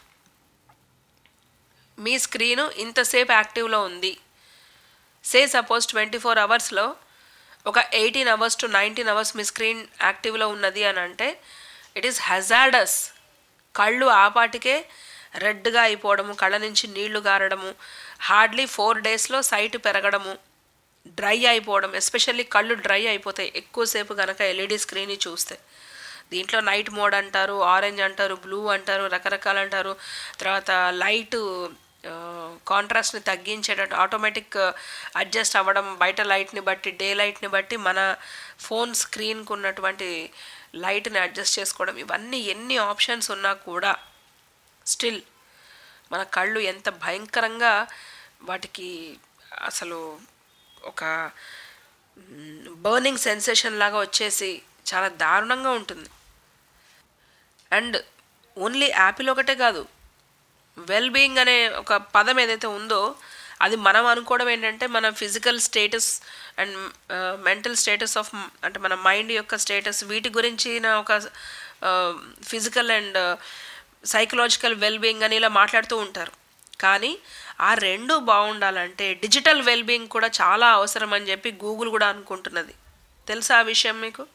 మీ స్క్రీను ఇంతసేపు యాక్టివ్లో ఉంది సే సపోజ్ ట్వంటీ ఫోర్ అవర్స్లో ఒక eighteen hours to nineteen hours మీ స్క్రీన్ యాక్టివ్లో ఉన్నది అని అంటే ఇట్ ఈస్ హజార్డస్ కళ్ళు ఆపాటికే రెడ్గా అయిపోవడము కళ్ళ నుంచి నీళ్లు గారడము హార్డ్లీ ఫోర్ డేస్లో సైట్ పెరగడము డ్రై అయిపోవడం ఎస్పెషల్లీ కళ్ళు డ్రై అయిపోతాయి ఎక్కువసేపు కనుక ఎల్ఈడి స్క్రీన్ చూస్తే దీంట్లో నైట్ మోడ్ అంటారు ఆరెంజ్ అంటారు బ్లూ అంటారు రకరకాలు అంటారు తర్వాత లైట్ కాంట్రాస్ట్ని తగ్గించేటట్టు ఆటోమేటిక్ అడ్జస్ట్ అవ్వడం బయట లైట్ని బట్టి డే లైట్ని బట్టి మన ఫోన్ స్క్రీన్కి ఉన్నటువంటి లైట్ని అడ్జస్ట్ చేసుకోవడం ఇవన్నీ ఎన్ని ఆప్షన్స్ ఉన్నా కూడా స్టిల్ మన కళ్ళు ఎంత భయంకరంగా వాటికి అసలు ఒక బర్నింగ్ సెన్సేషన్ లాగా వచ్చేసి చాలా దారుణంగా ఉంటుంది అండ్ ఓన్లీ యాపిల్ ఒకటే కాదు వెల్ బీయింగ్ అనే ఒక పదం ఏదైతే ఉందో అది మనం అనుకోవడం ఏంటంటే మన physical status and mental status of అంటే మన మైండ్ యొక్క స్టేటస్ వీటి గురించిన ఒక physical and psychological well being అని ఇలా మాట్లాడుతూ ఉంటారు కానీ ఆ రెండు బాగుండాలంటే డిజిటల్ వెల్ బీయింగ్ కూడా చాలా అవసరం అని చెప్పి గూగుల్ కూడా అనుకుంటున్నది తెలుసా ఆ విషయం మీకు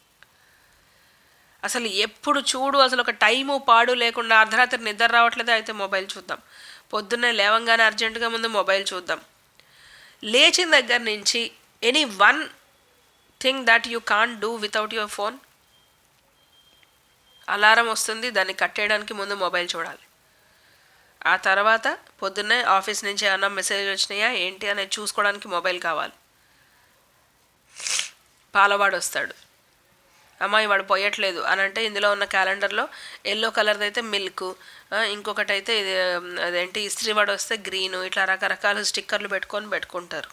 అసలు ఎప్పుడు చూడు అసలు ఒక టైము పాడు లేకుండా అర్ధరాత్రి నిద్ర రావట్లేదు అయితే మొబైల్ చూద్దాం పొద్దున్నే లేవంగానే అర్జెంటుగా ముందు మొబైల్ చూద్దాం లేచిన దగ్గర నుంచి any one thing that you can't do without your phone alarm వస్తుంది దాన్ని కట్టేయడానికి ముందు మొబైల్ చూడాలి ఆ తర్వాత పొద్దున్నే ఆఫీస్ నుంచి ఏమన్నా మెసేజ్ వచ్చినాయా ఏంటి అనేది చూసుకోవడానికి మొబైల్ కావాలి పాలవాడు వస్తాడు అమ్మాయి వాడు పోయట్లేదు అని అంటే ఇందులో ఉన్న క్యాలెండర్లో ఎల్లో కలర్ది అయితే మిల్క్ ఇంకొకటి అయితే ఇది అదేంటి ఇస్త్రీ వాడు వస్తే గ్రీను ఇట్లా రకరకాల స్టిక్కర్లు పెట్టుకొని పెట్టుకుంటారు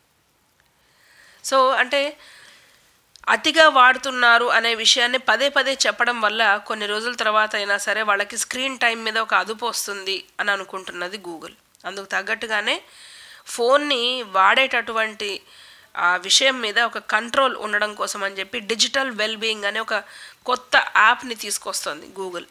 సో అంటే అతిగా వాడుతున్నారు అనే విషయాన్ని పదే పదే చెప్పడం వల్ల కొన్ని రోజుల తర్వాత అయినా సరే వాళ్ళకి స్క్రీన్ టైం మీద ఒక అదుపు వస్తుంది అని అనుకుంటున్నది గూగుల్ అందుకు తగ్గట్టుగానే ఫోన్ని వాడేటటువంటి ఆ విషయం మీద ఒక కంట్రోల్ ఉండడం కోసం అని చెప్పి డిజిటల్ వెల్ బీయింగ్ అనే ఒక కొత్త యాప్ని తీసుకొస్తుంది గూగుల్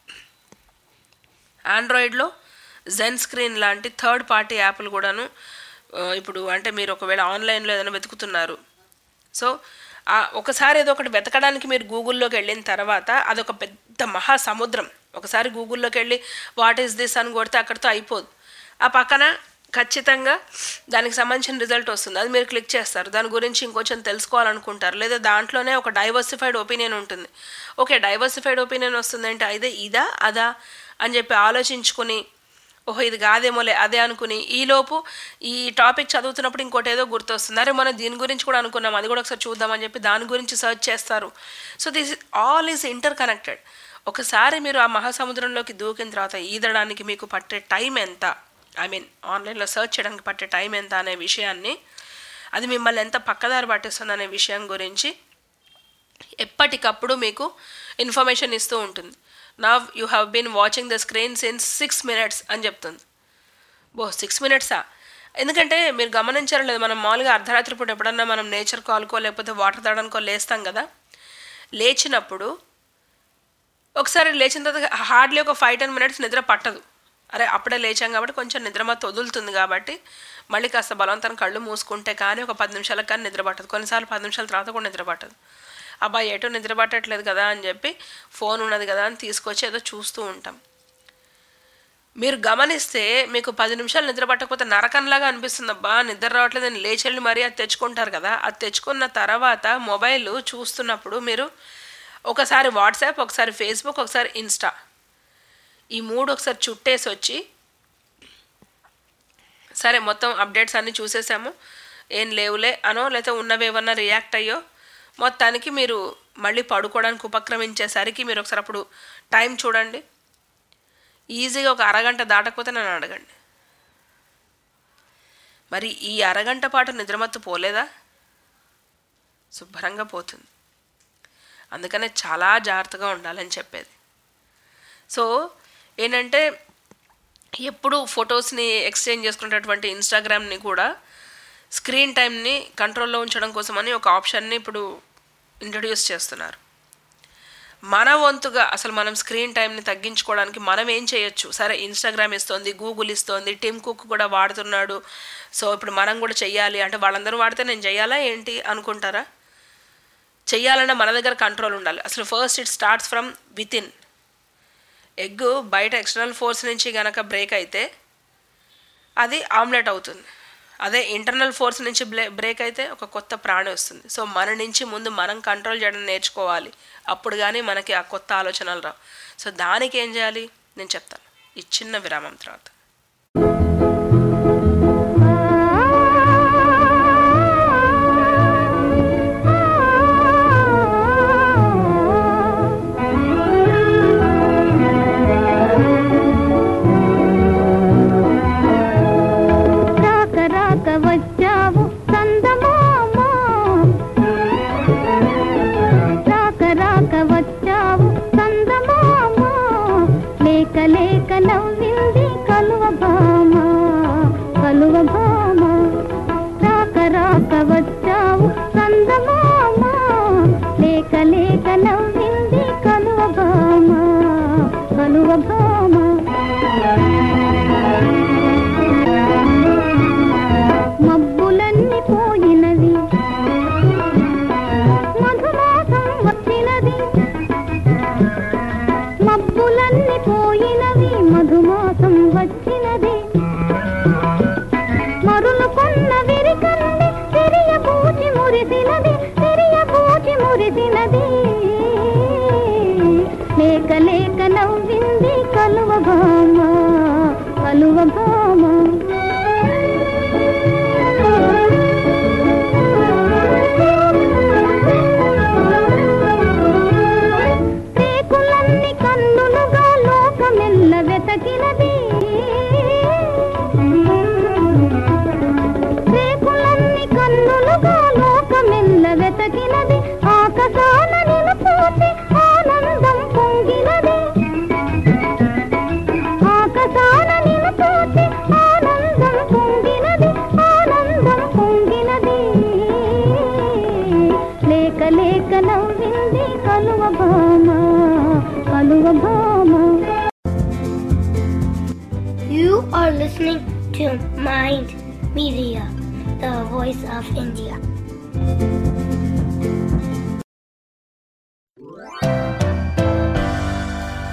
ఆండ్రాయిడ్లో జెన్ స్క్రీన్ లాంటి థర్డ్ పార్టీ యాప్లు కూడాను ఇప్పుడు అంటే మీరు ఒకవేళ ఆన్లైన్లో ఏదైనా వెతుకుతున్నారు సో ఆ ఒకసారి ఏదో ఒకటి వెతకడానికి మీరు గూగుల్లోకి వెళ్ళిన తర్వాత అదొక పెద్ద మహా సముద్రం ఒకసారి గూగుల్లోకి వెళ్ళి వాట్ ఈస్ దిస్ అని కొడితే అక్కడితో అయిపోదు ఆ పక్కన ఖచ్చితంగా దానికి సంబంధించిన రిజల్ట్ వస్తుంది అది మీరు క్లిక్ చేస్తారు దాని గురించి ఇంకొంచెం తెలుసుకోవాలనుకుంటారు లేదా దాంట్లోనే ఒక డైవర్సిఫైడ్ ఒపీనియన్ ఉంటుంది ఓకే డైవర్సిఫైడ్ ఒపీనియన్ వస్తుందంటే అయితే ఇదా అదా అని చెప్పి ఆలోచించుకుని ఓహో ఇది కాదేమోలే అదే అనుకుని ఈలోపు ఈ టాపిక్ చదువుతున్నప్పుడు ఇంకోటి ఏదో గుర్తొస్తుంది అరే మనం దీని గురించి కూడా అనుకున్నాం అది కూడా ఒకసారి చూద్దామని చెప్పి దాని గురించి సర్చ్ చేస్తారు so this all is interconnected ఒకసారి మీరు ఆ మహాసముద్రంలోకి దూకిన తర్వాత ఈదడానికి మీకు పట్టే టైం ఎంత ఐ మీన్ ఆన్లైన్లో సర్చ్ చేయడానికి పట్టే టైం ఎంత అనే విషయాన్ని అది మిమ్మల్ని ఎంత పక్కదారి పట్టిస్తుంది అనే విషయం గురించి ఎప్పటికప్పుడు మీకు ఇన్ఫర్మేషన్ ఇస్తూ ఉంటుంది now you have been watching the screen since six minutes అని చెప్తుంది బో సిక్స్ మినిట్సా ఎందుకంటే మీరు గమనించారో లేదు మనం మామూలుగా అర్ధరాత్రి పూట ఎప్పుడన్నా మనం నేచర్ కాల్కో లేకపోతే వాటర్ తాగడానికో లేస్తాం కదా లేచినప్పుడు ఒకసారి లేచిన తర్వాత హార్డ్లీ ఒక ఫైవ్ టెన్ మినిట్స్ నిద్ర పట్టదు అరే అప్పుడే లేచాం కాబట్టి కొంచెం నిద్రమత్తు వదులుతుంది కాబట్టి మళ్ళీ కాస్త బలవంతం కళ్ళు మూసుకుంటే కానీ ఒక పది నిమిషాలకు కానీ నిద్ర పట్టదు కొన్నిసార్లు పది నిమిషాల తర్వాత కూడా నిద్ర పట్టదు అబ్బాయి ఎటు నిద్ర పట్టట్లేదు కదా అని చెప్పి ఫోన్ ఉన్నది కదా అని తీసుకొచ్చి ఏదో చూస్తూ ఉంటాం మీరు గమనిస్తే మీకు పది నిమిషాలు నిద్ర పట్టకపోతే నరకంలాగా అనిపిస్తుంది అబ్బా నిద్ర రావట్లేదు అని లేచెళ్ళి మరీ అది తెచ్చుకుంటారు కదా అది తెచ్చుకున్న తర్వాత మొబైల్ చూస్తున్నప్పుడు మీరు ఒకసారి వాట్సాప్ ఒకసారి ఫేస్బుక్ ఒకసారి ఇన్స్టా ఈ మూడు ఒకసారి చుట్టేసి వచ్చి సరే మొత్తం అప్డేట్స్ అన్నీ చూసేసాము ఏం లేవులే అనో లేకపోతే ఉన్నవేమన్నా రియాక్ట్ అయ్యో మొత్తానికి మీరు మళ్ళీ పడుకోవడానికి ఉపక్రమించేసరికి మీరు ఒకసారి అప్పుడు టైం చూడండి ఈజీగా ఒక అరగంట దాటకపోతే నన్ను అడగండి మరి ఈ అరగంట పాటు నిద్రమత్తు పోలేదా శుభ్రంగా పోతుంది అందుకనే చాలా జాగ్రత్తగా ఉండాలని చెప్పేది సో ఏంటంటే ఎప్పుడు ఫొటోస్ని ఎక్స్చేంజ్ చేసుకునేటటువంటి ఇన్స్టాగ్రామ్ని కూడా స్క్రీన్ టైంని కంట్రోల్లో ఉంచడం కోసమని ఒక ఆప్షన్ని ఇప్పుడు ఇంట్రడ్యూస్ చేస్తున్నారు మన వంతుగా అసలు మనం స్క్రీన్ టైంని తగ్గించుకోవడానికి మనం ఏం చేయొచ్చు సరే ఇన్స్టాగ్రామ్ ఇస్తోంది గూగుల్ ఇస్తోంది టిమ్ కుక్ కూడా వాడుతున్నాడు సో ఇప్పుడు మనం కూడా చెయ్యాలి అంటే వాళ్ళందరూ వాడితే నేను చెయ్యాలా ఏంటి అనుకుంటారా చెయ్యాలన్నా మన దగ్గర కంట్రోల్ ఉండాలి అసలు first it starts from within ఎగ్ బయట ఎక్స్టర్నల్ ఫోర్స్ నుంచి కనుక బ్రేక్ అయితే అది ఆమ్లెట్ అవుతుంది అదే ఇంటర్నల్ ఫోర్స్ నుంచి బ్లే బ్రేక్ అయితే ఒక కొత్త ప్రాణి వస్తుంది సో మన నుంచి ముందు మనం కంట్రోల్ చేయడం నేర్చుకోవాలి అప్పుడు కానీ మనకి ఆ కొత్త ఆలోచనలు రావు సో దానికి ఏం చేయాలి నేను చెప్తాను ఈ చిన్న విరామం తర్వాత రాక రాక వచ్చావు సందమామ రాక రాక వచ్చావు సందమామ లేక లేక నవ్వింది కలువ భామ కలువ భామ రాక రాక వచ్చావు సందమామ లేక లేక నవ్వింది కలువ భామ కలువ భామ మబ్బులన్నీ పోయినవి మధుమాసం వచ్చినది మబ్బులన్నీ పోయినవి మధుమాసం వచ్చినది మరులు కొన్న విరికంది తిరియ పూచి మురిసినది తిరియ పూచి మురిసినది లేక లేక నవ్వింది కలువ భామ కలువ భామ రేకులన్నీ కన్నులుగా లోకమెల్ల వెతకినది రేకులన్నీ కన్నులుగా లోకమెల్ల వెతకినది ఆకాశాన నిలపోతే ఆనందం పొంగినది ఆకాశాన నిలపోతే ఆనందం పొంగినది ఆనందం పొంగినది లేక లేక నవ్వింది కలువ భామ కలువ భామ You are listening to Mind Media, the voice of India.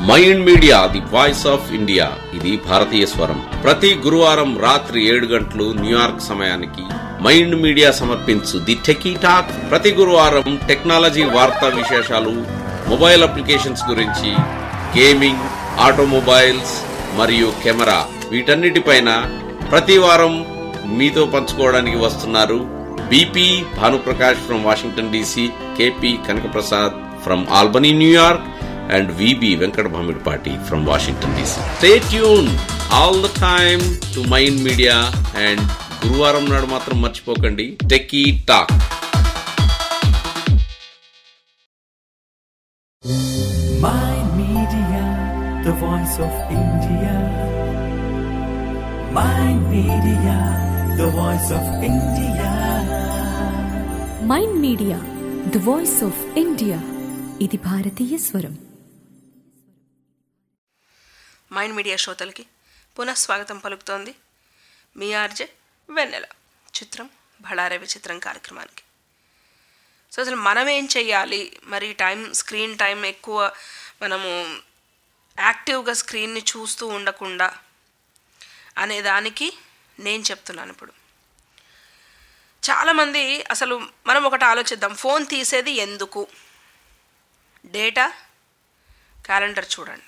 Mind Media the voice of India ఇది భారతీయ స్వరం ప్రతి గురువారం రాత్రి ఏడు గంటలు న్యూయార్క్ సమయానికి మైండ్ మీడియా సమర్పించు ది టెకీ టాక్ ప్రతి గురువారం టెక్నాలజీ వార్తా విశేషాలు మొబైల్ అప్లికేషన్స్ గురించి గేమింగ్ ఆటోమొబైల్స్ మరియు కెమెరా వీటన్నిటిపైన ప్రతి వారం మీతో పంచుకోవడానికి వస్తున్నారు BP Bhanuprakash from Washington DC KP Kanakaprasad from Albany New York and VB Venkat Bhamidpati from Washington DC. Stay tuned all the time to Mind Media and గురువారం నాడు మాత్రం మర్చిపోకండి techie talk Mind Media, the voice of India. Mind Media, the voice of India. Mind media the voice of India ఇది భారతీయ స్వరం mind media శ్రోతలకి పునః స్వాగతం పలుకుతోంది మీ ఆర్జే వెన్నెల చిత్రం బళారే విచిత్రం కార్యక్రమానికి సో అసలు మనం ఏం చెయ్యాలి మరి టైం స్క్రీన్ టైం ఎక్కువ మనము యాక్టివ్గా స్క్రీన్ని చూస్తూ ఉండకుండా అనే దానికి నేను చెప్తున్నాను ఇప్పుడు చాలామంది అసలు మనం ఒకటి ఆలోచిద్దాం ఫోన్ తీసేది ఎందుకు డేటా క్యాలెండర్ చూడండి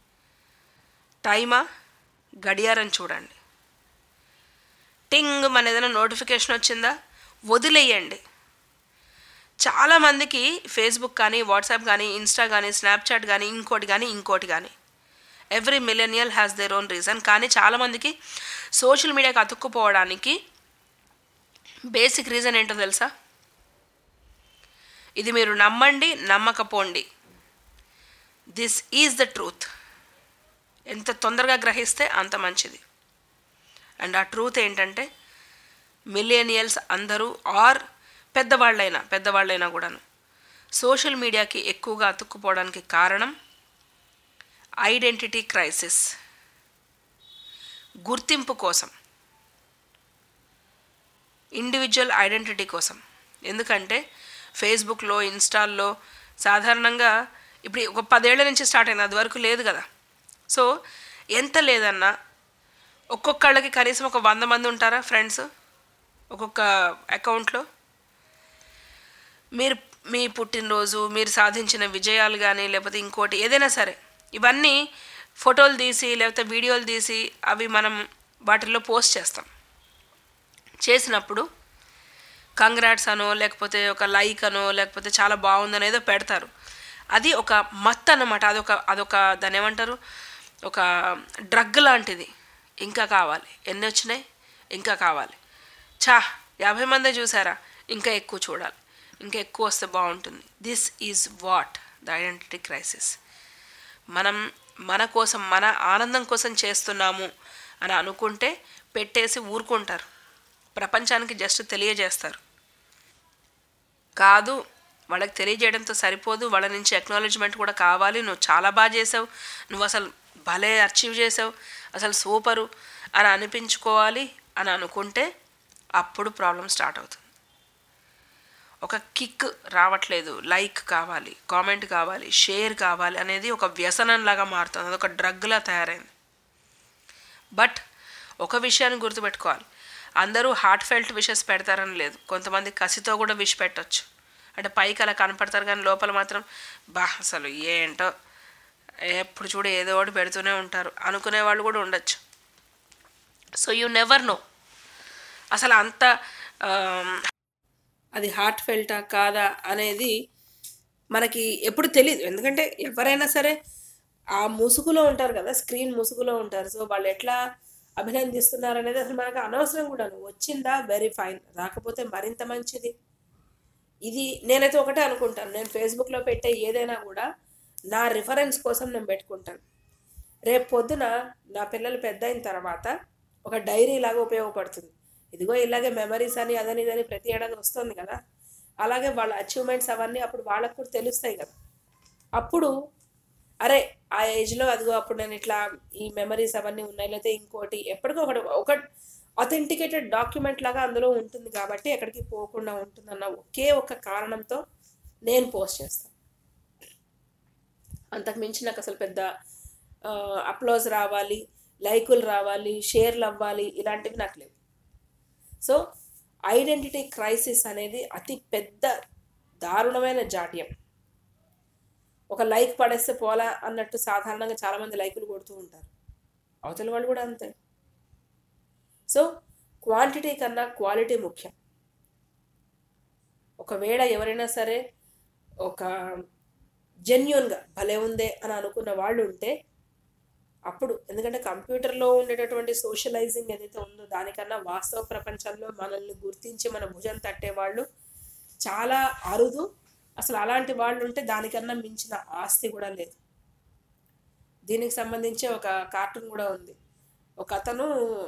టైమా గడియారం చూడండి టింగ్ మన ఏదైనా నోటిఫికేషన్ వచ్చిందా వదిలేయండి చాలామందికి ఫేస్బుక్ కానీ వాట్సాప్ కానీ ఇన్స్టా కానీ స్నాప్చాట్ కానీ ఇంకోటి కానీ ఇంకోటి కానీ every millennial has their own reason కానీ చాలామందికి సోషల్ మీడియాకి అతుక్కుపోవడానికి బేసిక్ రీజన్ ఏంటో తెలుసా ఇది మీరు నమ్మండి నమ్మకపోండి దిస్ ఈజ్ ద ట్రూత్ ఎంత తొందరగా గ్రహిస్తే అంత మంచిది అండ్ ఆ ట్రూత్ ఏంటంటే మిలేనియల్స్ అందరూ ఆర్ పెద్దవాళ్ళైనా పెద్దవాళ్ళైనా కూడాను సోషల్ మీడియాకి ఎక్కువగా అతుక్కుపోవడానికి కారణం ఐడెంటిటీ క్రైసిస్ గుర్తింపు కోసం ఇండివిజువల్ ఐడెంటిటీ కోసం ఎందుకంటే ఫేస్బుక్లో ఇన్స్టాల్లో సాధారణంగా ఇప్పుడు ఒక పదేళ్ల నుంచి స్టార్ట్ అయింది అది వరకు లేదు కదా సో ఎంత లేదన్నా ఒక్కొక్కళ్ళకి కనీసం ఒక వంద మంది ఉంటారా ఫ్రెండ్స్ ఒక్కొక్క అకౌంట్లో మీరు మీ పుట్టినరోజు మీరు సాధించిన విజయాలు కానీ లేకపోతే ఇంకోటి ఏదైనా సరే ఇవన్నీ ఫోటోలు తీసి లేకపోతే వీడియోలు తీసి అవి మనం వాటిల్లో పోస్ట్ చేస్తాం చేసినప్పుడు కంగ్రాట్స్ అనో లేకపోతే ఒక లైక్ అనో లేకపోతే చాలా బాగుందనో ఏదో పెడతారు అది ఒక మత్ అన్నమాట అదొక అదొక దాన్ని ఏమంటారు ఒక డ్రగ్ లాంటిది ఇంకా కావాలి ఎన్ని వచ్చినాయి ఇంకా కావాలి చా యాభై మందే చూసారా ఇంకా ఎక్కువ చూడాలి ఇంకా ఎక్కువ వస్తే బాగుంటుంది this is what the identity crisis మనం మన కోసం మన ఆనందం కోసం చేస్తున్నాము అని అనుకుంటే పెట్టేసి ఊరుకుంటారు ప్రపంచానికి జస్ట్ తెలియజేస్తారు కాదు వాళ్ళకి తెలియజేయడంతో సరిపోదు వాళ్ళ నుంచి అక్నాలెడ్జ్మెంట్ కూడా కావాలి నువ్వు చాలా బాగా చేసావు నువ్వు అసలు భలే అచీవ్ చేసావు అసలు సూపరు అని అనిపించుకోవాలి అని అనుకుంటే అప్పుడు ప్రాబ్లం స్టార్ట్ అవుతుంది ఒక కిక్ రావట్లేదు లైక్ కావాలి కామెంట్ కావాలి షేర్ కావాలి అనేది ఒక వ్యసనంలాగా మారుతుంది అది ఒక డ్రగ్లా తయారైంది బట్ ఒక విషయాన్ని గుర్తుపెట్టుకోవాలి అందరూ హార్ట్ ఫెల్ట్ విషెస్ పెడతారని లేదు కొంతమంది కసితో కూడా విష్ పెట్టచ్చు అంటే పైకి అలా కనపడతారు కానీ లోపల మాత్రం బా అసలు ఏంటో ఎప్పుడు చూడు ఏదో ఒకటి పెడుతూనే ఉంటారు అనుకునే వాళ్ళు కూడా ఉండొచ్చు సో యూ నెవర్ నో అసలు అంత అది హార్ట్ ఫెల్టా కాదా అనేది మనకి ఎప్పుడు తెలియదు ఎందుకంటే ఎవరైనా సరే ఆ ముసుగులో ఉంటారు కదా స్క్రీన్ ముసుగులో ఉంటారు సో వాళ్ళు ఎట్లా అభినందిస్తున్నారు అనేది అసలు మనకు అనవసరం కూడా వచ్చిందా వెరీ ఫైన్ రాకపోతే మరింత మంచిది ఇది నేనైతే ఒకటే అనుకుంటాను నేను ఫేస్బుక్లో పెట్టే ఏదైనా కూడా నా రిఫరెన్స్ కోసం నేను పెట్టుకుంటాను రేపు పొద్దున నా పిల్లలు పెద్ద అయిన తర్వాత ఒక డైరీ లాగా ఉపయోగపడుతుంది ఇదిగో ఇలాగే మెమరీస్ అని అదని ఇదని ప్రతి ఏడాది వస్తుంది కదా అలాగే వాళ్ళ అచీవ్మెంట్స్ అవన్నీ అప్పుడు వాళ్ళకు కూడా తెలుస్తాయి కదా అప్పుడు అరే ఆ ఏజ్లో అదిగో అప్పుడు నేను ఇట్లా ఈ మెమరీస్ అవన్నీ ఉన్నాయి లేకపోతే ఇంకోటి ఎప్పటికో ఒకటి ఒక అథెంటికేటెడ్ డాక్యుమెంట్ లాగా అందులో ఉంటుంది కాబట్టి ఎక్కడికి పోకుండా ఉంటుందన్న ఒకే ఒక కారణంతో నేను పోస్ట్ చేస్తాను అంతకు మించి నాకు అసలు పెద్ద అప్లోజ్ రావాలి లైకులు రావాలి షేర్లు అవ్వాలి ఇలాంటివి నాకు లేవు సో ఐడెంటిటీ క్రైసిస్ అనేది అతి పెద్ద దారుణమైన జాడ్యం ఒక లైక్ పడేస్తే పోలా అన్నట్టు సాధారణంగా చాలామంది లైకులు కొడుతూ ఉంటారు అవతల వాళ్ళు కూడా అంతే సో క్వాంటిటీ కన్నా క్వాలిటీ ముఖ్యం ఒకవేళ ఎవరైనా సరే ఒక జెన్యున్గా భలే ఉందే అని అనుకున్న వాళ్ళు ఉంటే అప్పుడు ఎందుకంటే కంప్యూటర్లో ఉండేటటువంటి సోషలైజింగ్ ఏదైతే ఉందో దానికన్నా వాస్తవ ప్రపంచంలో మనల్ని గుర్తించి మన భుజం తట్టే వాళ్ళు చాలా అరుదు అసలు అలాంటి వాళ్ళు ఉంటే దానికన్నా మించిన ఆస్తి కూడా లేదు దీనికి సంబంధించి ఒక కార్టూన్ కూడా ఉంది ఒక అతను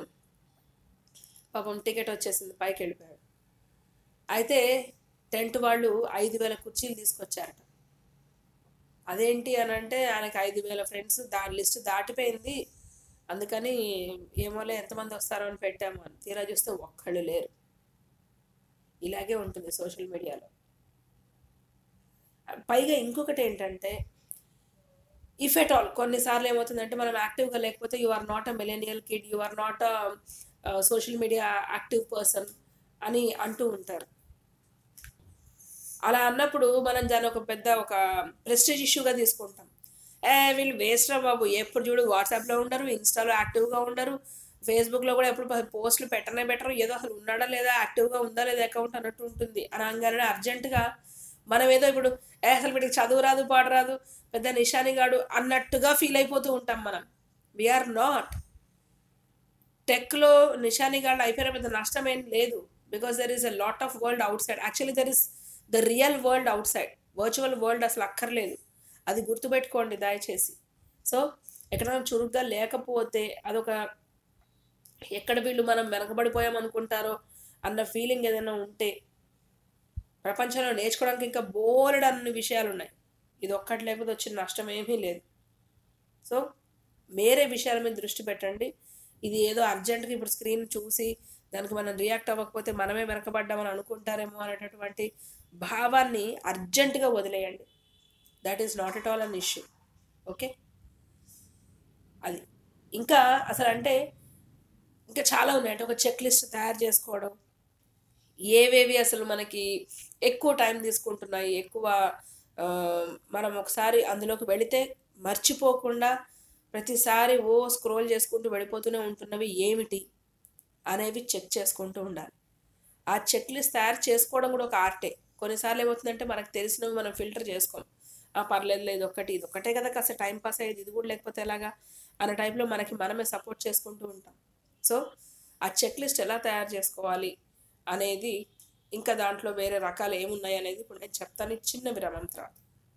పాపం టికెట్ వచ్చేసింది పైకి వెళ్ళిపోయాడు అయితే టెంట్ వాళ్ళు ఐదు వేల కుర్చీలు తీసుకొచ్చారట అదేంటి అని అంటే ఆయనకి ఐదు వేల ఫ్రెండ్స్ దాని లిస్ట్ దాటిపోయింది అందుకని ఏమోలే ఎంతమంది వస్తారో అని పెట్టాము అని తీరా చూస్తే ఒక్కళ్ళు లేరు ఇలాగే ఉంటుంది సోషల్ మీడియాలో పైగా ఇంకొకటి ఏంటంటే ఇఫ్ ఎట్ ఆల్ కొన్నిసార్లు ఏమవుతుందంటే మనం యాక్టివ్గా లేకపోతే you are not a millennial kid you are not a social media active person అని అంటూ ఉంటారు అలా అన్నప్పుడు మనం దాన్ని ఒక పెద్ద ఒక ప్రెస్టేజ్ ఇష్యూగా తీసుకుంటాం ఏ వీళ్ళు వేస్ట్ రా బాబు ఎప్పుడు చూడు వాట్సాప్లో ఉండరు ఇన్స్టాలో యాక్టివ్గా ఉండరు ఫేస్బుక్లో కూడా ఎప్పుడు పోస్టులు పెట్టనే పెట్టరు ఏదో అసలు ఉన్నాడా లేదా యాక్టివ్గా ఉందా లేదా అకౌంట్ అన్నట్టు ఉంటుంది అని అనగానే అర్జెంటుగా మనం ఏదో ఇప్పుడు ఏ అసలు వీటికి చదువు రాదు పాడు రాదు పెద్ద నిషానిగాడు అన్నట్టుగా ఫీల్ అయిపోతూ ఉంటాం మనం వీఆర్ నాట్ టెక్లో నిషానిగాళ్ళు అయిపోయిన పెద్ద నష్టం ఏం లేదు because there is a lot of world outside actually there is the real world outside virtual world అసలు అక్కర్లేదు అది గుర్తుపెట్టుకోండి దయచేసి సో ఎక్కడైనా చురుగ్గా లేకపోతే అదొక ఎక్కడ వీళ్ళు మనం వెనకబడిపోయాం అనుకుంటారో అన్న ఫీలింగ్ ఏదైనా ఉంటే ప్రపంచంలో నేర్చుకోవడానికి ఇంకా బోలెడ్ అన్ని విషయాలు ఉన్నాయి ఇది ఒక్కటి లేకపోతే వచ్చిన నష్టం ఏమీ లేదు సో వేరే విషయాల మీద దృష్టి పెట్టండి ఇది ఏదో అర్జెంట్గా ఇప్పుడు స్క్రీన్ చూసి దానికి మనం రియాక్ట్ అవ్వకపోతే మనమే వెనకబడ్డామని అనుకుంటారేమో అనేటటువంటి భావాన్ని అర్జెంటుగా వదిలేయండి that is not at all an issue okay అది ఇంకా అసలు అంటే ఇంకా చాలా ఉన్నాయి అంటే ఒక చెక్ లిస్ట్ తయారు చేసుకోవడం ఏవేవి అసలు మనకి ఎక్కువ టైం తీసుకుంటున్నాయి ఎక్కువ ఆ, మనం ఒకసారి అందులోకి వెళితే మర్చిపోకుండా ప్రతిసారి ఓ స్క్రోల్ చేసుకుంటూ వెళ్ళిపోతూనే ఉంటున్నవి ఏమిటి అనేవి చెక్ చేసుకుంటూ ఉండాలి ఆ చెక్ లిస్ట్ తయారు చేసుకోవడం కూడా ఒక ఆర్టే కొన్నిసార్లు ఏమవుతుందంటే మనకు తెలిసినవి మనం ఫిల్టర్ చేసుకోం ఆ పర్లేదు లేదు ఒకటి ఇది ఒకటే కదా కాస్త టైం పాస్ అయ్యేది ఇది కూడా లేకపోతే ఎలాగా అనే టైంలో మనకి మనమే సపోర్ట్ చేసుకుంటూ ఉంటాం సో ఆ చెక్ లిస్ట్ ఎలా తయారు చేసుకోవాలి అనేది ఇంకా దాంట్లో వేరే రకాలు ఏమున్నాయి అనేది ఇప్పుడు నేను చెప్తాను ఈ చిన్న విరామం తర్వాత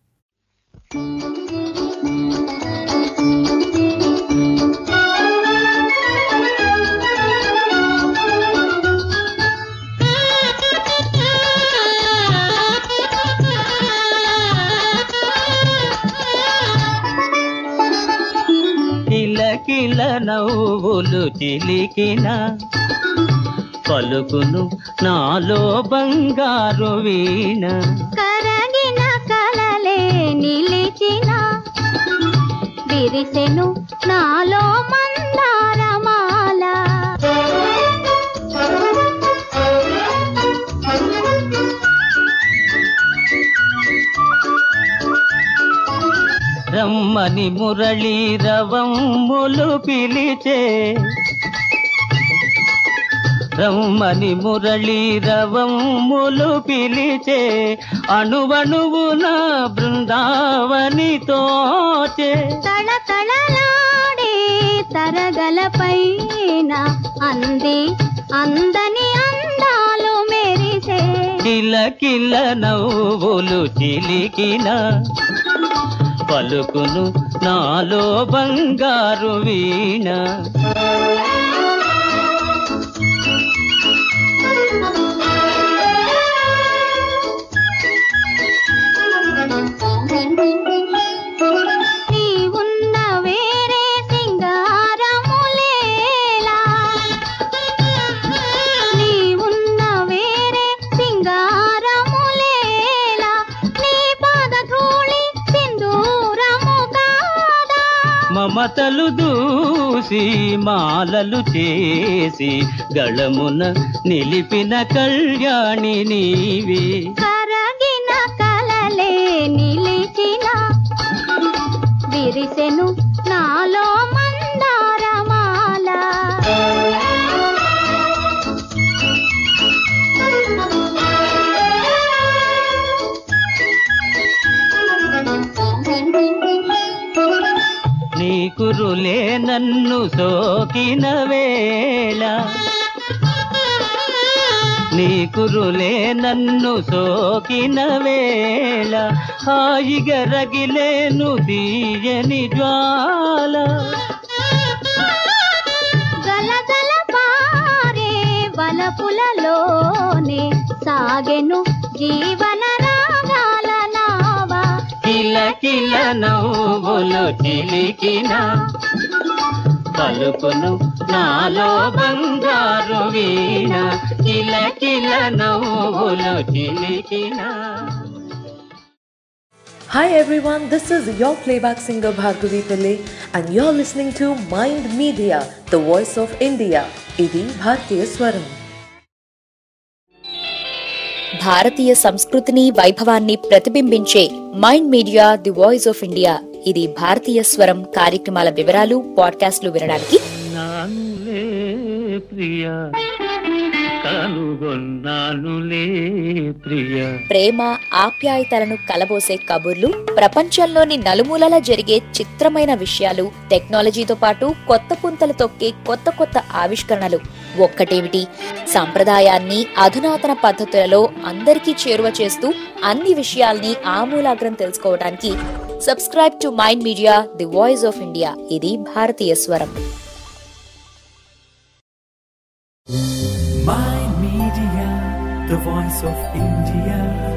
కిలకిల నవ్వులు చిలికిన పలుకును నాలో బంగారు వీణ కరగిన కలలే నిలిచిన విరిసెను నాలో మందారమాల రమ్మని మురళీ రవమ్ములు పిలిచే రమ్మని మురళీ రవమ్ములు పిలిచే అణువణువున బృందావని తోచే తళతళలాడే తరగలపైన అంది అందని అందాలు మెరిసే కిలకిల నవ్వులు చిలికిన పలుకును నాలో బంగారు వీణ నీ ఉన్న వేరే సింగారములేలా నీ ఉన్న వేరే సింగారములేలా నీ పాదధూళి సింధూరము మమతలు దూసి మాలలు చేసి గళమున నిలిపిన కళ్యాణి నీవే కరగిన కలలే నిలిచిన విరిసెను నాలో మందారమాల నీ కురులే నన్ను సోకిన వేళ నీ కురులే నన్ను సోకిన వేళ హాయిగా రగిలేను తీయని జ్వాల గలగల పారే వలపులలోనే సాగెను జీవన రాగాల నావా కిల కిల నవ్వులు చిలికిన పలుకును నాలో బంగారు వీణ కిల కిల నవ్వులు చిలికిన Hi everyone, this is your playback singer Bhargavi Pillai and you're listening to Mind Media, the voice of India. Idi Bhartiya Swaram. భారతీయ సంస్కృతిని వైభవాన్ని ప్రతిబింబించే Mind Media the voice of India ఇది భారతీయ స్వరం కార్యక్రమాల వివరాలు పాడ్కాస్ట్లు వినడానికి నానులే ప్రియ కనుగొన్నానులే ప్రియ ప్రేమ ఆప్యాయతలను కలబోసే కబుర్లు ప్రపంచంలోని నలుమూలలా జరిగే చిత్రమైన విషయాలు టెక్నాలజీతో పాటు కొత్త పుంతలు తొక్కే కొత్త కొత్త ఆవిష్కరణలు ఒక్కటేమిటి సంప్రదాయాన్ని అధునాతన పద్ధతులలో అందరికీ చేరువ చేస్తూ అన్ని విషయాల్ని ఆమూలాగ్రం తెలుసుకోవడానికి subscribe to Mind Media the voice of India ఇది భారతీయ స్వరం Mind Media, the voice of India.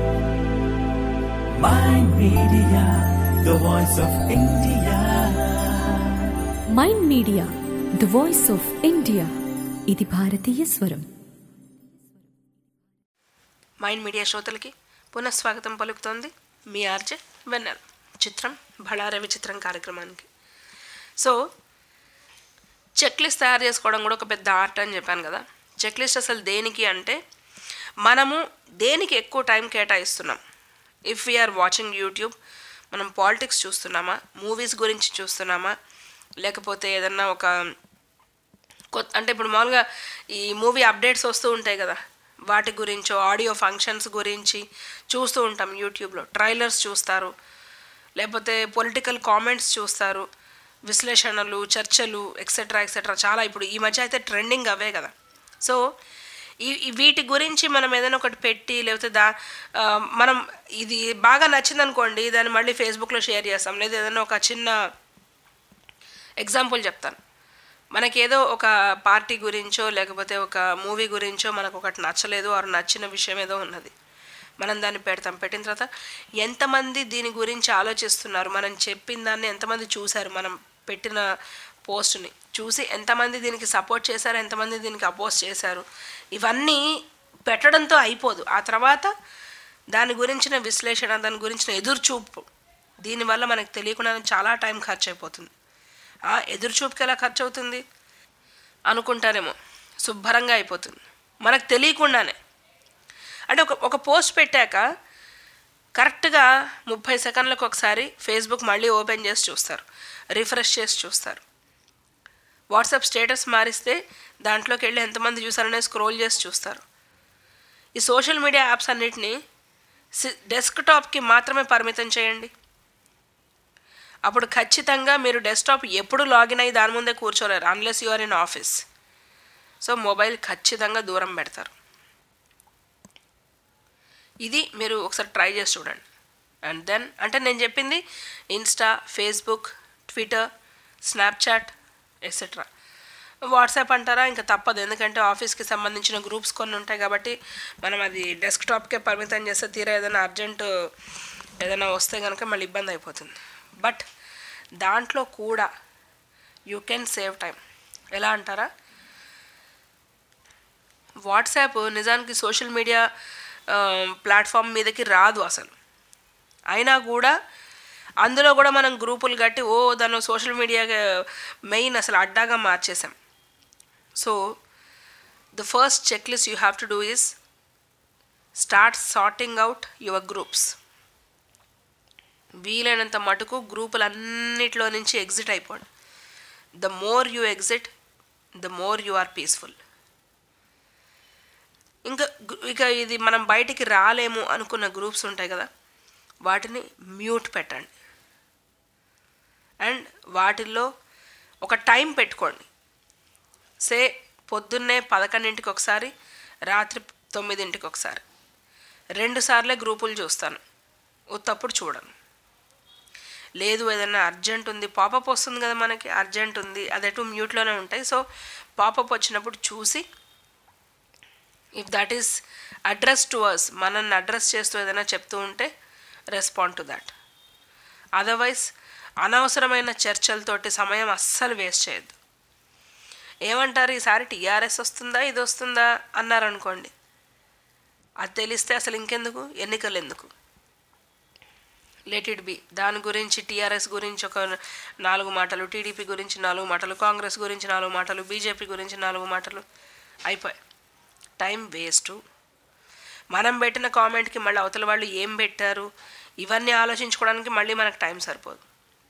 Mind Media, the voice of India. Mind media the voice of India ఇది భారతీయ స్వరం మైండ్ మీడియా శ్రోతలకి పునఃస్వాగతం పలుకుతోంది మీ ఆర్జే వెన్నెల చిత్రం బళారే విచిత్రం కార్యక్రమానికి సో చెక్ లిస్ట్ తయారు చేసుకోవడం కూడా ఒక పెద్ద ఆర్ట్ అని చెప్పాను కదా చెక్ లిస్ట్ అసలు దేనికి అంటే మనము దేనికి ఎక్కువ టైం కేటాయిస్తున్నాం ఇఫ్ వీఆర్ వాచింగ్ యూట్యూబ్ మనం పాలిటిక్స్ చూస్తున్నామా మూవీస్ గురించి చూస్తున్నామా లేకపోతే ఏదన్నా ఒక కొత్త అంటే ఇప్పుడు మామూలుగా ఈ మూవీ అప్డేట్స్ వస్తూ ఉంటాయి కదా వాటి గురించో ఆడియో ఫంక్షన్స్ గురించి చూస్తూ ఉంటాం యూట్యూబ్లో ట్రైలర్స్ చూస్తారు లేకపోతే పొలిటికల్ కామెంట్స్ చూస్తారు విశ్లేషణలు చర్చలు ఎక్సెట్రా ఎక్సెట్రా చాలా ఇప్పుడు ఈ మధ్య అయితే ట్రెండింగ్ అవే కదా సో ఈ ఈ వీటి గురించి మనం ఏదైనా ఒకటి పెట్టి లేకపోతే దా ఆ, మనం ఇది బాగా నచ్చింది అనుకోండి దాన్ని మళ్ళీ ఫేస్బుక్లో షేర్ చేస్తాం లేదా ఏదైనా ఒక చిన్న ఎగ్జాంపుల్ చెప్తాను మనకేదో ఒక పార్టీ గురించో లేకపోతే ఒక మూవీ గురించో మనకు ఒకటి నచ్చలేదు ఆరు నచ్చిన విషయం ఏదో ఉన్నది మనం దాన్ని పెడతాం పెట్టిన తర్వాత ఎంతమంది దీని గురించి ఆలోచిస్తున్నారు మనం చెప్పిన దాన్ని ఎంతమంది చూశారు మనం పెట్టిన పోస్ట్ని చూసి ఎంతమంది దీనికి సపోర్ట్ చేశారు ఎంతమంది దీనికి అపోజ్ చేశారు ఇవన్నీ పెట్టడంతో అయిపోదు ఆ తర్వాత దాని గురించిన విశ్లేషణ దాని గురించిన ఎదురుచూపు దీనివల్ల మనకు తెలియకుండా చాలా టైం ఖర్చు అయిపోతుంది ఆ ఎదురుచూపుకి ఎలా ఖర్చు అవుతుంది అనుకుంటారేమో శుభ్రంగా అయిపోతుంది మనకు తెలియకుండానే అంటే ఒక ఒక పోస్ట్ పెట్టాక కరెక్ట్గా ముప్పై సెకండ్లకు ఒకసారి ఫేస్బుక్ మళ్ళీ ఓపెన్ చేసి చూస్తారు రిఫ్రెష్ చేసి చూస్తారు వాట్సాప్ స్టేటస్ మారిస్తే దాంట్లోకి వెళ్ళి ఎంతమంది చూసారనే స్క్రోల్ చేసి చూస్తారు ఈ సోషల్ మీడియా యాప్స్ అన్నిటినీ డెస్క్టాప్కి మాత్రమే పరిమితం చేయండి అప్పుడు ఖచ్చితంగా మీరు డెస్క్టాప్ ఎప్పుడు లాగిన్ అయ్యి దాని ముందే కూర్చోలేరు unless you are in office so mobile ఖచ్చితంగా దూరం పెడతారు ఇది మీరు ఒకసారి ట్రై చేసి చూడండి అండ్ దెన్ అంటే నేను చెప్పింది Insta Facebook Twitter Snapchat etcetera WhatsApp అంటారా ఇంకా తప్పదు ఎందుకంటే ఆఫీస్కి సంబంధించిన గ్రూప్స్ కొన్ని ఉంటాయి కాబట్టి మనం అది డెస్క్టాప్కే పరిమితం చేస్తే తీరా ఏదైనా అర్జెంట్ ఏదైనా వస్తే కనుక మళ్ళీ ఇబ్బంది అయిపోతుంది బట్ దాంట్లో కూడా యూ కెన్ సేవ్ టైం ఎలా అంటారా వాట్సాప్ నిజానికి సోషల్ మీడియా ప్లాట్ఫామ్ మీదకి రాదు అసలు అయినా కూడా అందులో కూడా మనం గ్రూపులు కట్టి ఓ దాన్ని సోషల్ మీడియా మెయిన్ అసలు అడ్డాగా మార్చేసాం so the first check list you have to do is start sorting out your groups వీలైనంత మటుకు గ్రూపులన్నిటిలో నుంచి ఎగ్జిట్ అయిపోండి the more you exit the more you are peaceful ఇంకా గు- ఇక ఇది మనం బయటికి రాలేము అనుకున్న గ్రూప్స్ ఉంటాయి కదా వాటిని మ్యూట్ పెట్టండి అండ్ వాటిల్లో ఒక టైం పెట్టుకోండి సే పొద్దున్నే పదకొండింటికి ఒకసారి రాత్రి తొమ్మిదింటికి ఒకసారి రెండు సార్లే గ్రూపులు చూస్తాను ఉత్తప్పుడు చూడను లేదు ఏదైనా అర్జెంట్ ఉంది పాపప్ వస్తుంది కదా మనకి అర్జెంట్ ఉంది అదెటు మ్యూట్లోనే ఉంటాయి సో పాపప్ వచ్చినప్పుడు చూసి if that is address to us మనల్ని అడ్రస్ చేస్తూ ఏదైనా చెప్తూ ఉంటే రెస్పాండ్ టు దట్ అదర్వైజ్ అనవసరమైన చర్చలతోటి సమయం అస్సలు వేస్ట్ చేయొద్దు ఏమంటారు ఈసారి టీఆర్ఎస్ వస్తుందా ఇది వస్తుందా అన్నారనుకోండి అది తెలిస్తే అసలు ఇంకెందుకు ఎన్నికలు ఎందుకు లెట్ ఇట్ బి దాని గురించి టీఆర్ఎస్ గురించి ఒక నాలుగు మాటలు టీడీపీ గురించి నాలుగు మాటలు కాంగ్రెస్ గురించి నాలుగు మాటలు బీజేపీ గురించి నాలుగు మాటలు అయిపోయాయి టైం వేస్ట్ మనం పెట్టిన కామెంట్కి మళ్ళీ అవతల వాళ్ళు ఏం పెట్టారు ఇవన్నీ ఆలోచించుకోవడానికి మళ్ళీ మనకు టైం సరిపోదు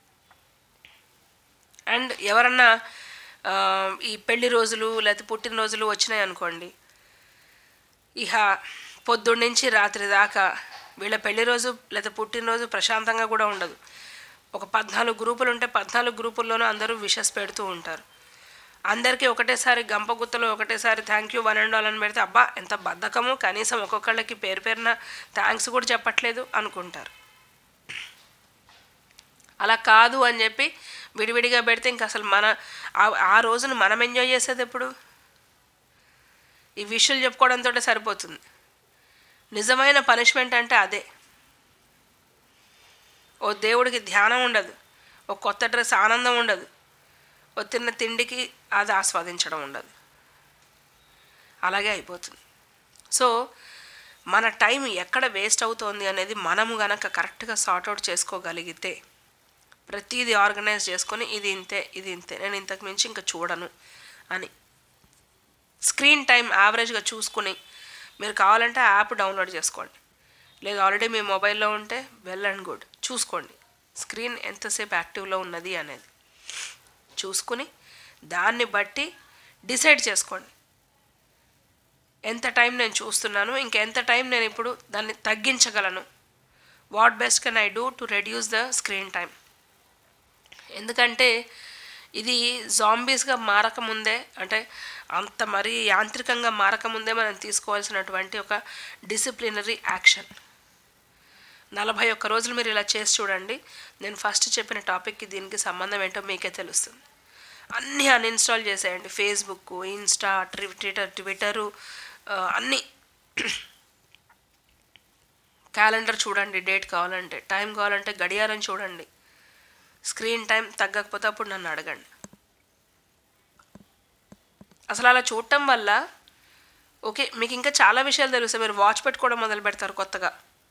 అండ్ ఎవరన్నా ఆ, ఈ పెళ్లి రోజులు లేకపోతే పుట్టినరోజులు వచ్చినాయి అనుకోండి ఇహ పొద్దున్న నుంచి రాత్రి దాకా వీళ్ళ పెళ్లి రోజు లేదా పుట్టినరోజు ప్రశాంతంగా కూడా ఉండదు ఒక పద్నాలుగు గ్రూపులు ఉంటే పద్నాలుగు గ్రూపుల్లోనూ అందరూ విషెస్ పెడుతూ ఉంటారు అందరికీ ఒకటేసారి గంప గుత్తలో ఒకటేసారి thank you one and all అని పెడితే అబ్బా ఎంత బద్ధకము కనీసం ఒక్కొక్కళ్ళకి పేరు పేరున థ్యాంక్స్ కూడా చెప్పట్లేదు అనుకుంటారు అలా కాదు అని చెప్పి విడివిడిగా పెడితే ఇంక అసలు మన ఆ- ఆ రోజును మనం ఎంజాయ్ చేసేది ఎప్పుడు ఈ విషయాలు చెప్పుకోవడంతో సరిపోతుంది నిజమైన పనిష్మెంట్ అంటే అదే ఓ దేవుడికి ధ్యానం ఉండదు ఓ కొత్త డ్రెస్ ఆనందం ఉండదు ఓ తిన్న తిండికి అది ఆస్వాదించడం ఉండదు అలాగే అయిపోతుంది సో మన టైం ఎక్కడ వేస్ట్ అవుతోంది అనేది మనము గనక కరెక్ట్గా సార్ట్అవుట్ చేసుకోగలిగితే ప్రతిదీ ఆర్గనైజ్ చేసుకొని ఇది ఇంతే ఇది ఇంతే నేను ఇంతకు మించి ఇంకా చూడను అని స్క్రీన్ టైం యావరేజ్గా చూసుకుని మీరు కావాలంటే యాప్ డౌన్లోడ్ చేసుకోండి లేదు ఆల్రెడీ మీ మొబైల్లో ఉంటే వెల్ అండ్ గుడ్ చూసుకోండి స్క్రీన్ ఎంతసేపు యాక్టివ్లో ఉన్నది అనేది చూసుకుని దాన్ని బట్టి డిసైడ్ చేసుకోండి ఎంత టైం నేను చూస్తున్నాను ఇంకెంత టైం నేను ఇప్పుడు దాన్ని తగ్గించగలను what best can I do to reduce the screen time ఎందుకంటే ఇది జాంబీస్గా మారకముందే అంటే అంత మరీ యాంత్రికంగా మారకముందే మనం తీసుకోవాల్సినటువంటి ఒక డిసిప్లినరీ యాక్షన్ నలభై ఒక్క రోజులు మీరు ఇలా చేసి చూడండి నేను ఫస్ట్ చెప్పిన టాపిక్కి దీనికి సంబంధం ఏంటో మీకే తెలుస్తుంది అన్నీ అన్ఇన్స్టాల్ చేసేయండి ఫేస్బుక్ ఇన్స్టా ట్విట్టర్ ట్విట్టరు ఆ, అన్నీ క్యాలెండర్ చూడండి డేట్ కావాలంటే టైం కావాలంటే గడియారం చూడండి స్క్రీన్ టైం తగ్గకపోతే అప్పుడు నన్ను అడగండి అసలు అలా చూడటం వల్ల ఓకే మీకు ఇంకా చాలా విషయాలు తెలుస్తాయి మీరు వాచ్ పెట్టుకోవడం మొదలు పెడతారు కొత్తగా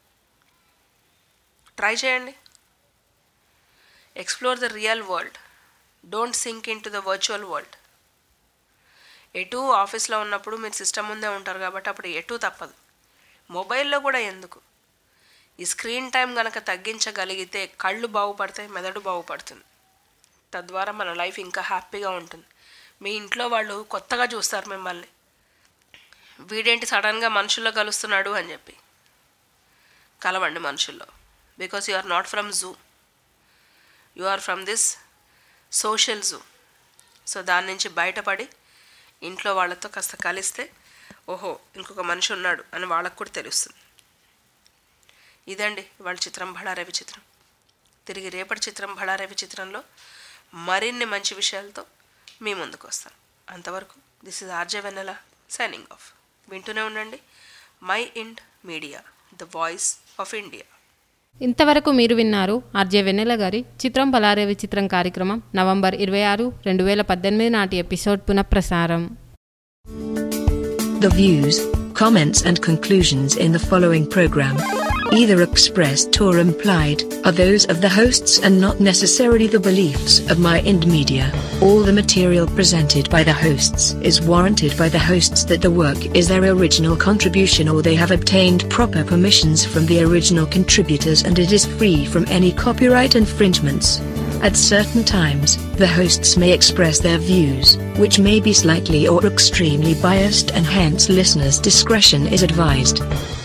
ట్రై చేయండి explore the real world don't sink into the virtual world ఎటు ఆఫీస్లో ఉన్నప్పుడు మీరు సిస్టమ్ ముందే ఉంటారు కాబట్టి అప్పుడు ఎటు తప్పదు మొబైల్లో కూడా ఎందుకు ఈ స్క్రీన్ టైం కనుక తగ్గించగలిగితే కళ్ళు బాగుపడతాయి మెదడు బాగుపడుతుంది తద్వారా మన లైఫ్ ఇంకా హ్యాపీగా ఉంటుంది మీ ఇంట్లో వాళ్ళు కొత్తగా చూస్తారు మిమ్మల్ని వీడేంటి సడన్గా మనుషుల్లో కలుస్తున్నాడు అని చెప్పి కలవండి మనుషుల్లో because you are not from zoo you are from this social zoo so దాని నుంచి బయటపడి ఇంట్లో వాళ్ళతో కాస్త కలిస్తే ఓహో ఇంకొక మనిషి ఉన్నాడు అని వాళ్ళకు కూడా తెలుస్తుంది ఇదండి వాళ్ళ చిత్రం బళారవి చిత్రం తిరిగి రేపటి చిత్రం బళారవి చిత్రంలో మరిన్ని మంచి విషయాలతో మీ ముందుకు వస్తాను అంతవరకు this is RJ Vennela signing off వింటూనే ఉండండి My Ind Media the voice of India ఇంతవరకు మీరు విన్నారు ఆర్జే వెన్నెల గారి చిత్రం బలారేవి చిత్రం కార్యక్రమం నవంబర్ ఇరవై ఆరు రెండు వేల పద్దెనిమిది నాటి ఎపిసోడ్ పునఃప్రసారం The views, comments, and conclusions in the following program, either expressed or implied, are those of the hosts and not necessarily the beliefs of Mind Media. All the material presented by the hosts is warranted by the hosts that the work is their original contribution or they have obtained proper permissions from the original contributors and it is free from any copyright infringements. At certain times, the hosts may express their views, which may be slightly or extremely biased and hence listeners' discretion is advised.